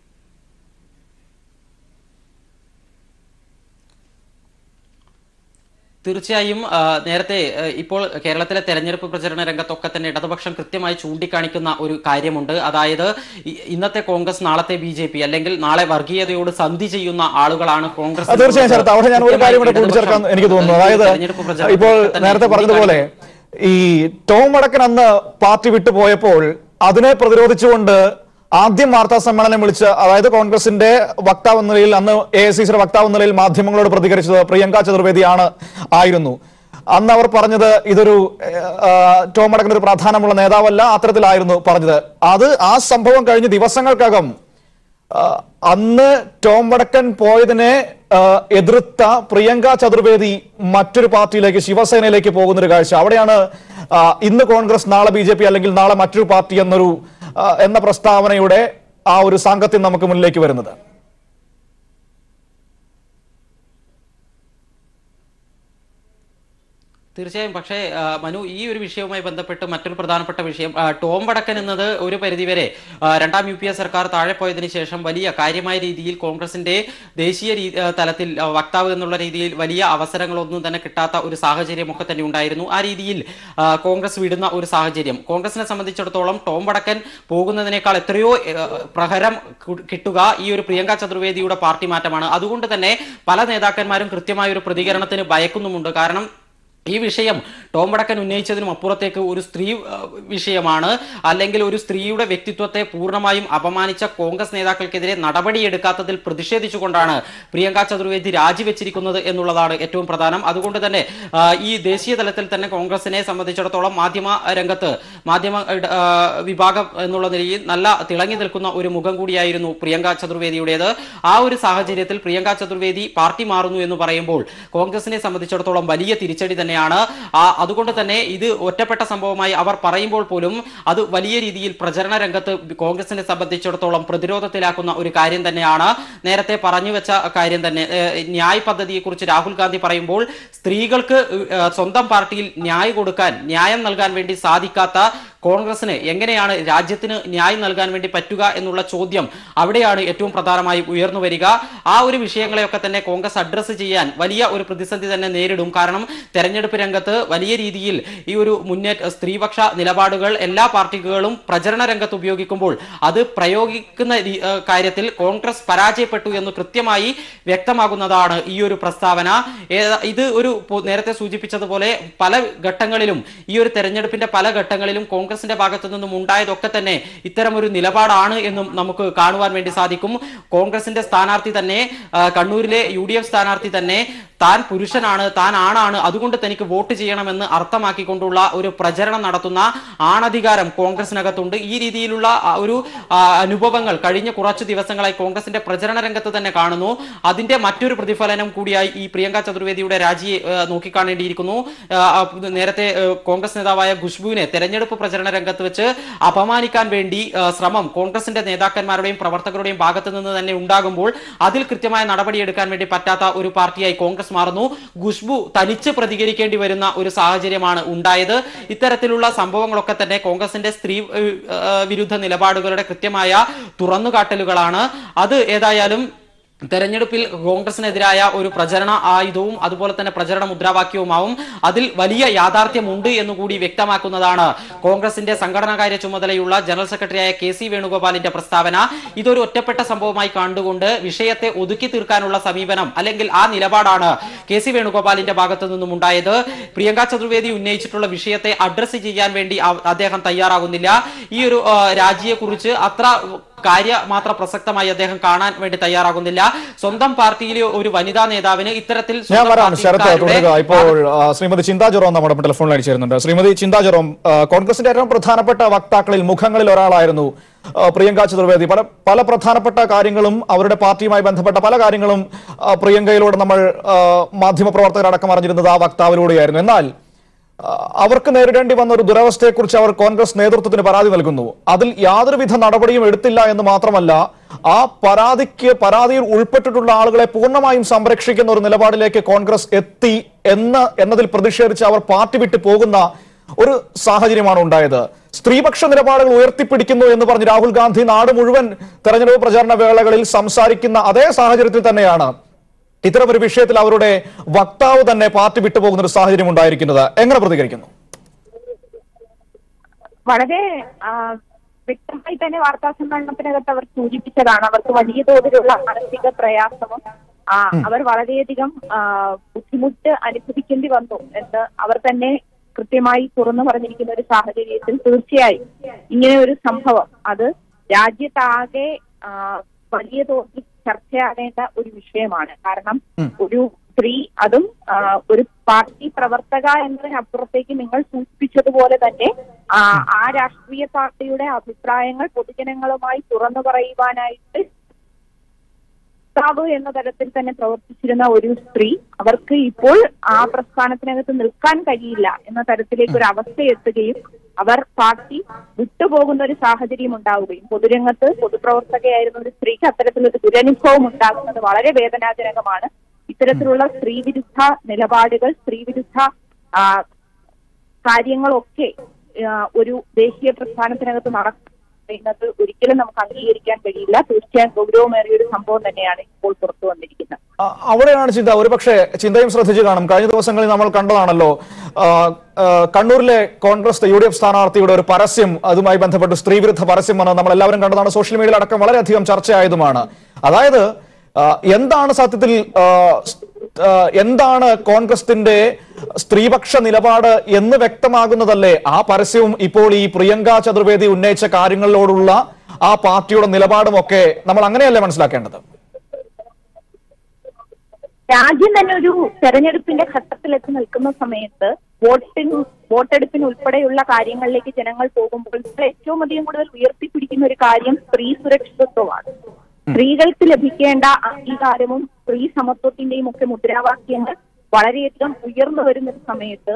തീർച്ചയായും ആ, നേരത്തെ ആ, ഇപ്പോൾ കേരളത്തിലെ തെരഞ്ഞെടുപ്പ് പ്രചരണ രംഗത്തൊക്കെ തന്നെ ഇടതുപക്ഷം കൃത്യമായി ചൂണ്ടിക്കാണിക്കുന്ന ഒരു കാര്യമുണ്ട് അതായത് ഇ- ഇന്നത്തെ കോൺഗ്രസ് നാളത്തെ ബി ജെ പി അല്ലെങ്കിൽ നാളെ വർഗീയതയോട് സന്ധി ചെയ്യുന്ന ആളുകളാണ് കോൺഗ്രസ് അത് തീർച്ചയായും ശരത്ത് അവിടെ ഞാൻ ഒരു കാര്യം കൂടെ കൃത്യമായി കൂട്ടിച്ചേർക്കാൻ എനിക്ക് തോന്നുന്നു ഈ അതായത് തെരഞ്ഞെടുപ്പ് പ്രചരണത്തിൽ ഇപ്പോൾ തന്നെ നേരത്തെ പറഞ്ഞതുപോലെ ചൂണ്ടിക്കാണിക്കുന്ന- ഈ ടോം വടക്കൻ അന്ന് പാർട്ടി വിട്ടു പോയപ്പോൾ അതിനെ പ്രതിരോധിച്ചുകൊണ്ട് ആദ്യം വാർത്താ സമ്മേളനം വിളിച്ച് അതായത് കോൺഗ്രസിന്റെ വക്താവ് എന്ന നിലയിൽ അന്ന് എ ഐ സി സിയുടെ വക്താവ് എന്ന നിലയിൽ മാധ്യമങ്ങളോട് പ്രതികരിച്ചത് പ്രിയങ്ക ചതുർവേദിയാണ് ആയിരുന്നു അന്ന് അവർ പറഞ്ഞത് ഇതൊരു ആ, ടോം വടക്കൻ ഒരു പ്രാധാന്യമുള്ള നേതാവല്ല അത്തരത്തിലായിരുന്നു പറഞ്ഞത് അത് ആ സംഭവം കഴിഞ്ഞ് ദിവസങ്ങൾക്കകം ആ, അന്ന് ടോം വടക്കൻ പോയതിനെ ആ, എതിർത്ത പ്രിയങ്ക ചതുർവേദി മറ്റൊരു പാർട്ടിയിലേക്ക് ശിവസേനയിലേക്ക് പോകുന്ന ഒരു കാഴ്ച അവിടെയാണ് ആ, ഇന്ന് കോൺഗ്രസ് നാളെ ബി ജെ പി അല്ലെങ്കിൽ നാളെ മറ്റൊരു പാർട്ടി എന്നൊരു ആ, എന്ന പ്രസ്താവനയുടെ ആ ഒരു സാങ്കത്യം നമുക്ക് മുന്നിലേക്ക് വരുന്നത് തീർച്ചയായും പക്ഷേ ആ, മനു ഈ ഒരു വിഷയവുമായി ബന്ധപ്പെട്ട് മറ്റൊരു പ്രധാനപ്പെട്ട വിഷയം ആ, ടോം വടക്കൻ എന്നത് ഒരു പരിധിവരെ ആ, രണ്ടാം യു പി എ സർക്കാർ താഴെ പോയതിനു ശേഷം വലിയ കാര്യമായ രീതിയിൽ കോൺഗ്രസിന്റെ ദേശീയ രീ- ആ, തലത്തിൽ ആ, വക്താവ് എന്നുള്ള രീതിയിൽ വലിയ അവസരങ്ങളൊന്നും തന്നെ കിട്ടാത്ത ഒരു സാഹചര്യമൊക്കെ തന്നെ ഉണ്ടായിരുന്നു ആ രീതിയിൽ ആ, കോൺഗ്രസ് വിടുന്ന ഒരു സാഹചര്യം കോൺഗ്രസിനെ സംബന്ധിച്ചിടത്തോളം ടോം വടക്കൻ പോകുന്നതിനേക്കാൾ എത്രയോ ആ, പ്രഹരം കു- കിട്ടുക ഈ ഒരു പ്രിയങ്ക ചതുർവേദിയുടെ പാർട്ടി മാറ്റമാണ് അതുകൊണ്ട് തന്നെ പല നേതാക്കന്മാരും കൃത്യമായ ഒരു പ്രതികരണത്തിന് ഭയക്കുന്നുമുണ്ട് കാരണം ഈ വിഷയം ടോം വടക്കൻ ഉന്നയിച്ചതിനും അപ്പുറത്തേക്ക് ഒരു സ്ത്രീ ആ, വിഷയമാണ് അല്ലെങ്കിൽ ഒരു സ്ത്രീയുടെ വ്യക്തിത്വത്തെ പൂർണ്ണമായും അപമാനിച്ച കോൺഗ്രസ് നേതാക്കൾക്കെതിരെ നടപടിയെടുക്കാത്തതിൽ പ്രതിഷേധിച്ചുകൊണ്ടാണ് പ്രിയങ്ക ചതുർവേദി രാജിവെച്ചിരിക്കുന്നത് എന്നുള്ളതാണ് ഏറ്റവും പ്രധാനം അതുകൊണ്ട് തന്നെ ആ, ഈ ദേശീയ തലത്തിൽ തന്നെ കോൺഗ്രസിനെ സംബന്ധിച്ചിടത്തോളം മാധ്യമ രംഗത്ത് മാധ്യമ ഇട- ആ, വിഭാഗം എന്നുള്ള നിലയിൽ നല്ല തിളങ്ങി നിൽക്കുന്ന ഒരു മുഖം കൂടിയായിരുന്നു പ്രിയങ്ക ചതുർവേദിയുടേത് ആ ഒരു സാഹചര്യത്തിൽ പ്രിയങ്ക ചതുർവേദി പാർട്ടി മാറുന്നു എന്ന് പറയുമ്പോൾ കോൺഗ്രസിനെ സംബന്ധിച്ചിടത്തോളം വലിയ തിരിച്ചടി തന്നെയാണ് ആ അതുകൊണ്ട് തന്നെ ഇത് ഒറ്റപ്പെട്ട സംഭവമായി അവർ പറയുമ്പോൾ പോലും അത് വലിയ രീതിയിൽ പ്രചരണ രംഗത്ത് കോൺഗ്രസിനെ സംബന്ധിച്ചിടത്തോളം പ്രതിരോധത്തിലാക്കുന്ന ഒരു കാര്യം തന്നെയാണ് നേരത്തെ പറഞ്ഞു വെച്ച കാര്യം തന്നെ ഏഹ്, ന്യായ് പദ്ധതിയെക്കുറിച്ച് രാഹുൽ ഗാന്ധി പറയുമ്പോൾ സ്ത്രീകൾക്ക് ഏഹ്, സ്വന്തം പാർട്ടിയിൽ ന്യായ് കൊടുക്കാൻ ന്യായം നൽകാൻ വേണ്ടി സാധിക്കാത്ത കോൺഗ്രസിന് എങ്ങനെയാണ് രാജ്യത്തിന് ന്യായം നൽകാൻ വേണ്ടി പറ്റുക എന്നുള്ള ചോദ്യം അവിടെയാണ് ഏറ്റവും പ്രധാനമായി ഉയർന്നു വരിക ആ ഒരു വിഷയങ്ങളെയൊക്കെ തന്നെ കോൺഗ്രസ് അഡ്രസ്സ് ചെയ്യാൻ വലിയ ഒരു പ്രതിസന്ധി തന്നെ നേരിടും കാരണം തെരഞ്ഞെടുപ്പ് രംഗത്ത് വലിയ രീതിയിൽ ഈ ഒരു മുന്നേറ്റ സ്ത്രീപക്ഷ നിലപാടുകൾ എല്ലാ പാർട്ടികളും പ്രചരണ രംഗത്ത് ഉപയോഗിക്കുമ്പോൾ അത് പ്രയോഗിക്കുന്ന രീ- ഏഹ് കാര്യത്തിൽ കോൺഗ്രസ് പരാജയപ്പെട്ടു എന്ന് കൃത്യമായി വ്യക്തമാകുന്നതാണ് ഈ ഒരു പ്രസ്താവന ഏത- ഇത് ഒരു പൊ- നേരത്തെ സൂചിപ്പിച്ചതുപോലെ പല ഘട്ടങ്ങളിലും ഈ ഒരു തെരഞ്ഞെടുപ്പിന്റെ പല ഘട്ടങ്ങളിലും കോൺഗ്രസിന്റെ ഭാഗത്തു നിന്നും ഉണ്ടായതൊക്കെ തന്നെ ഇത്തരം ഒരു നിലപാടാണ് എന്നും നമുക്ക് കാണുവാൻ വേണ്ടി സാധിക്കും കോൺഗ്രസിന്റെ സ്ഥാനാർത്ഥി തന്നെ ആ, കണ്ണൂരിലെ യു ഡി എഫ് സ്ഥാനാർത്ഥി തന്നെ താൻ പുരുഷനാണ് താൻ ആണാണ് അതുകൊണ്ട് തനിക്ക് വോട്ട് ചെയ്യണമെന്ന് അർത്ഥമാക്കിക്കൊണ്ടുള്ള ഒരു പ്രചരണം നടത്തുന്ന ആണധികാരം കോൺഗ്രസിനകത്തുണ്ട് ഈ രീതിയിലുള്ള ആ, ഒരു ആ, അനുഭവങ്ങൾ കഴിഞ്ഞ കുറച്ചു ദിവസങ്ങളായി കോൺഗ്രസിന്റെ പ്രചരണ രംഗത്ത് തന്നെ കാണുന്നു അതിന്റെ മറ്റൊരു പ്രതിഫലനം കൂടിയായി ഈ പ്രിയങ്ക ചതുർവേദിയുടെ രാജിയെ ആ, നോക്കിക്കാണേണ്ടിയിരിക്കുന്നു ആ, ആ, നേരത്തെ ആ, കോൺഗ്രസ് നേതാവായ ഖുഷ്ബുവിനെ തെരഞ്ഞെടുപ്പ് പ്രചരണ രംഗത്ത് വെച്ച് അപമാനിക്കാൻ വേണ്ടി ആ, ശ്രമം കോൺഗ്രസിന്റെ നേതാക്കന്മാരുടെയും പ്രവർത്തകരുടെയും ഭാഗത്ത് നിന്ന് തന്നെ ഉണ്ടാകുമ്പോൾ അതിൽ കൃത്യമായ നടപടിയെടുക്കാൻ വേണ്ടി പറ്റാത്ത ഒരു പാർട്ടിയായി കോൺഗ്രസ് മാറുന്നു ഖുഷ്ബു തനിച്ച് പ്രതികരിക്കേണ്ടി വരുന്ന ഒരു സാഹചര്യമാണ് ഉണ്ടായത് ഇത്തരത്തിലുള്ള സംഭവങ്ങളൊക്കെ തന്നെ കോൺഗ്രസിന്റെ സ്ത്രീ ഏഹ്, ഏഹ്, വിരുദ്ധ നിലപാടുകളുടെ കൃത്യമായ തുറന്നുകാട്ടലുകളാണ് അത് ഏതായാലും തെരഞ്ഞെടുപ്പിൽ കോൺഗ്രസിനെതിരായ ഒരു പ്രചരണ ആയുധവും അതുപോലെ തന്നെ പ്രചരണ മുദ്രാവാക്യവുമാവും അതിൽ വലിയ യാഥാർത്ഥ്യമുണ്ട് എന്നുകൂടി വ്യക്തമാക്കുന്നതാണ് കോൺഗ്രസിന്റെ സംഘടനാകാര്യ ചുമതലയുള്ള ജനറൽ സെക്രട്ടറിയായ കെ സി വേണുഗോപാലിന്റെ പ്രസ്താവന ഇതൊരു ഒറ്റപ്പെട്ട സംഭവമായി കണ്ടുകൊണ്ട് വിഷയത്തെ ഒതുക്കി തീർക്കാനുള്ള സമീപനം അല്ലെങ്കിൽ ആ നിലപാടാണ് കെ സി വേണുഗോപാലിന്റെ ഭാഗത്തു നിന്നും ഉണ്ടായത് പ്രിയങ്ക ചതുർവേദി ഉന്നയിച്ചിട്ടുള്ള വിഷയത്തെ അഡ്രസ് ചെയ്യാൻ വേണ്ടി അ- അദ്ദേഹം തയ്യാറാകുന്നില്ല ഈ ഒരു ആ, രാജിയെക്കുറിച്ച് അത്ര കാര്യ മാത്ര പ്രസക്തമായി അദ്ദേഹം കാണാൻ വേണ്ടി തയ്യാറാകുന്നില്ല സ്വന്തം പാർട്ടിയിലെ ഒരു വനിതാ നേതാവിന് ഇത്തരത്തിൽ ഞാൻ സ്വന്തം വരാം ശരത്ത് പാർട്ടിക്കാരുടെ തുടരുക ഇപ്പോൾ ആ, ശ്രീമതി ചിന്താ ജെറോം നമ്മുടെ ടെലിഫോണിൽ അടിച്ചേരുന്നുണ്ട് ശ്രീമതി ചിന്താ ജെറോം ആ, കോൺഗ്രസിന്റെ ഏറ്റവും പ്രധാനപ്പെട്ട വക്താക്കളിൽ മുഖങ്ങളിൽ ഒരാളായിരുന്നു ആ, പ്രിയങ്ക ചതുർവേദി പല പല പ്രധാനപ്പെട്ട കാര്യങ്ങളും അവരുടെ പാർട്ടിയുമായി ബന്ധപ്പെട്ട പല കാര്യങ്ങളും ആ, പ്രിയങ്കയിലൂടെ നമ്മൾ ആ, മാധ്യമപ്രവർത്തകരടക്കം അറിഞ്ഞിരുന്നത് ആ വക്താവിലൂടെയായിരുന്നു എന്നാൽ ആ, അവർക്ക് നേരിടേണ്ടി വന്ന ഒരു ദുരവസ്ഥയെക്കുറിച്ച് അവർ കോൺഗ്രസ് നേതൃത്വത്തിന് പരാതി നൽകുന്നു അതിൽ യാതൊരുവിധ നടപടിയും എടുത്തില്ല എന്ന് മാത്രമല്ല ആ പരാതിക്ക് പരാതിയിൽ ഉൾപ്പെട്ടിട്ടുള്ള ആളുകളെ പൂർണ്ണമായും സംരക്ഷിക്കുന്ന ഒരു നിലപാടിലേക്ക് കോൺഗ്രസ് എത്തി എന്ന് എന്നതിൽ പ്രതിഷേധിച്ച് അവർ പാർട്ടി വിട്ട് പോകുന്ന ഒരു സാഹചര്യമാണ് ഉണ്ടായത് സ്ത്രീപക്ഷ നിലപാടുകൾ ഉയർത്തിപ്പിടിക്കുന്നു എന്ന് പറഞ്ഞ് രാഹുൽ ഗാന്ധി നാട് മുഴുവൻ തെരഞ്ഞെടുപ്പ് പ്രചാരണ വേളകളിൽ സംസാരിക്കുന്ന അതേ സാഹചര്യത്തിൽ തന്നെയാണ് ഇത്തരം ഒരു വിഷയത്തിൽ അവരുടെ വക്താവ് തന്നെ പാർട്ടി വിട്ടുപോകുന്ന ഒരു സാഹചര്യം ഉണ്ടായിരിക്കുന്നത് എങ്ങനെ പ്രതികരിക്കുന്നു വളരെ ആ, വ്യക്തമായി തന്നെ വാർത്താ സമ്മേളനത്തിനകത്ത് അവർ സൂചിപ്പിച്ചതാണ് അവർക്ക് വലിയ തോതിലുള്ള മാനസിക പ്രയാസവും ആ, അവർ വളരെയധികം ആ, ബുദ്ധിമുട്ട് അനുഭവിക്കേണ്ടി വന്നു എന്ന് അവർ തന്നെ കൃത്യമായി തുറന്നു പറഞ്ഞിരിക്കുന്ന ഒരു സാഹചര്യത്തിൽ തീർച്ചയായും ഇങ്ങനെ ഒരു സംഭവം അത് രാജ്യത്താകെ ആ, വലിയ തോതിൽ ചർച്ചയാകേണ്ട ഒരു വിഷയമാണ് കാരണം ഒരു സ്ത്രീ അതും ആ, ഒരു പാർട്ടി പ്രവർത്തക എന്നതിനപ്പുറത്തേക്ക് നിങ്ങൾ സൂചിപ്പിച്ചതുപോലെ തന്നെ ആ, ആ രാഷ്ട്രീയ പാർട്ടിയുടെ അഭിപ്രായങ്ങൾ പൊതുജനങ്ങളുമായി തുറന്നു പറയുവാനായിട്ട് ഭർത്താവ് എന്ന തരത്തിൽ തന്നെ പ്രവർത്തിച്ചിരുന്ന ഒരു സ്ത്രീ അവർക്ക് ഇപ്പോൾ ആ പ്രസ്ഥാനത്തിനകത്ത് നിൽക്കാൻ കഴിയില്ല എന്ന തരത്തിലേക്ക് ഒരു അവസ്ഥ എത്തുകയും അവർ പാർട്ടി വിട്ടുപോകുന്ന ഒരു സാഹചര്യം ഉണ്ടാവുകയും പൊതുരംഗത്ത് പൊതുപ്രവർത്തകയായിരുന്ന ഒരു സ്ത്രീക്ക് അത്തരത്തിലൊരു ദുരനുഭവം ഉണ്ടാകുന്നത് വളരെ വേദനാജനകമാണ് ഇത്തരത്തിലുള്ള സ്ത്രീവിരുദ്ധ നിലപാടുകൾ സ്ത്രീവിരുദ്ധ ആ, കാര്യങ്ങളൊക്കെ ആ, ഒരു ദേശീയ പ്രസ്ഥാനത്തിനകത്ത് നടക്കുന്നത് ഒരിക്കലും നമുക്ക് അംഗീകരിക്കാൻ കഴിയില്ല തീർച്ചയായും ഗൗരവമേറിയ ഒരു സംഭവം തന്നെയാണ് ഇപ്പോൾ പുറത്തു വന്നിരിക്കുന്നത് ആ, അവിടെയാണ് ചിന്ത ഒരുപക്ഷെ ചിന്തയും ശ്രദ്ധിച്ചു കാണും കഴിഞ്ഞ ദിവസങ്ങളിൽ നമ്മൾ കണ്ടതാണല്ലോ ആ, ആ, കണ്ണൂരിലെ കോൺഗ്രസ് യു ഡി എഫ് സ്ഥാനാർത്ഥിയുടെ ഒരു പരസ്യം അതുമായി ബന്ധപ്പെട്ട് സ്ത്രീവിരുദ്ധ പരസ്യം വന്നത് നമ്മൾ എല്ലാവരും കണ്ടതാണ് സോഷ്യൽ മീഡിയയിൽ അടക്കം വളരെയധികം ചർച്ചയായതുമാണ് അതായത് ആ, എന്താണ് സത്യത്തിൽ ആ, സ്- ആ, എന്താണ് കോൺഗ്രസിന്റെ സ്ത്രീപക്ഷ നിലപാട് എന്ന് വ്യക്തമാകുന്നതല്ലേ ആ പരസ്യവും ഇപ്പോൾ ഈ പ്രിയങ്ക ചതുർവേദി ഉന്നയിച്ച കാര്യങ്ങളിലോടുള്ള ആ പാർട്ടിയുടെ നിലപാടും ഒക്കെ നമ്മൾ അങ്ങനെയല്ലേ മനസ്സിലാക്കേണ്ടത് രാജ്യം തന്നെ ഒരു തെരഞ്ഞെടുപ്പിന്റെ ഘട്ടത്തിലെത്തി നിൽക്കുന്ന സമയത്ത് വോട്ടിന് വോട്ടെടുപ്പിന് ഉൾപ്പെടെയുള്ള കാര്യങ്ങളിലേക്ക് ജനങ്ങൾ പോകുമ്പോൾ ഇപ്പോൾ ഏറ്റവും അധികം കൂടുതൽ ഉയർത്തിപ്പിടിക്കുന്ന ഒരു കാര്യം സ്ത്രീ സുരക്ഷിതത്വമാണ് സ്ത്രീകൾക്ക് ലഭിക്കേണ്ട അംഗീകാരവും സ്ത്രീ സമത്വത്തിന്റെയും ഒക്കെ മുദ്രാവാക്യങ്ങൾ വളരെയധികം ഉയർന്നു വരുന്ന ഒരു സമയത്ത്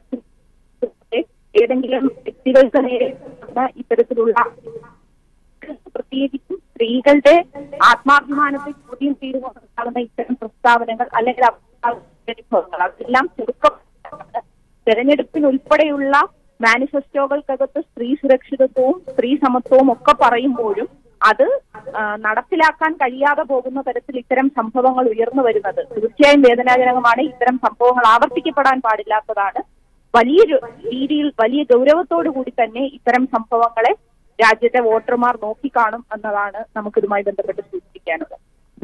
ഏതെങ്കിലും വ്യക്തികൾക്ക് നേരെ നടക്കുന്ന ഇത്തരത്തിലുള്ള പ്രത്യേകിച്ചും സ്ത്രീകളുടെ ആത്മാഭിമാനത്തെ ചോദ്യം ചെയ്തുകൊണ്ടുണ്ടാകുന്ന ഇത്തരം പ്രസ്താവനകൾ അല്ലെങ്കിൽ അനുഭവങ്ങൾ അതെല്ലാം ചെറുപ്പം തെരഞ്ഞെടുപ്പിന് ഉൾപ്പെടെയുള്ള മാനിഫെസ്റ്റോകൾക്കകത്ത് സ്ത്രീ സുരക്ഷിതത്വവും സ്ത്രീ സമത്വവും ഒക്കെ പറയുമ്പോഴും അത് ആ, നടപ്പിലാക്കാൻ കഴിയാതെ പോകുന്ന തരത്തിൽ ഇത്തരം സംഭവങ്ങൾ ഉയർന്നു വരുന്നത് തീർച്ചയായും വേദനാജനകമാണ് ഇത്തരം സംഭവങ്ങൾ ആവർത്തിക്കപ്പെടാൻ പാടില്ലാത്തതാണ് വലിയൊരു രീതിയിൽ വലിയ ഗൗരവത്തോടു കൂടി തന്നെ ഇത്തരം സംഭവങ്ങളെ രാജ്യത്തെ വോട്ടർമാർ നോക്കിക്കാണും എന്നതാണ് നമുക്കിതുമായി ബന്ധപ്പെട്ട് സൂചിപ്പിക്കാനുള്ളത്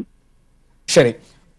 ശരി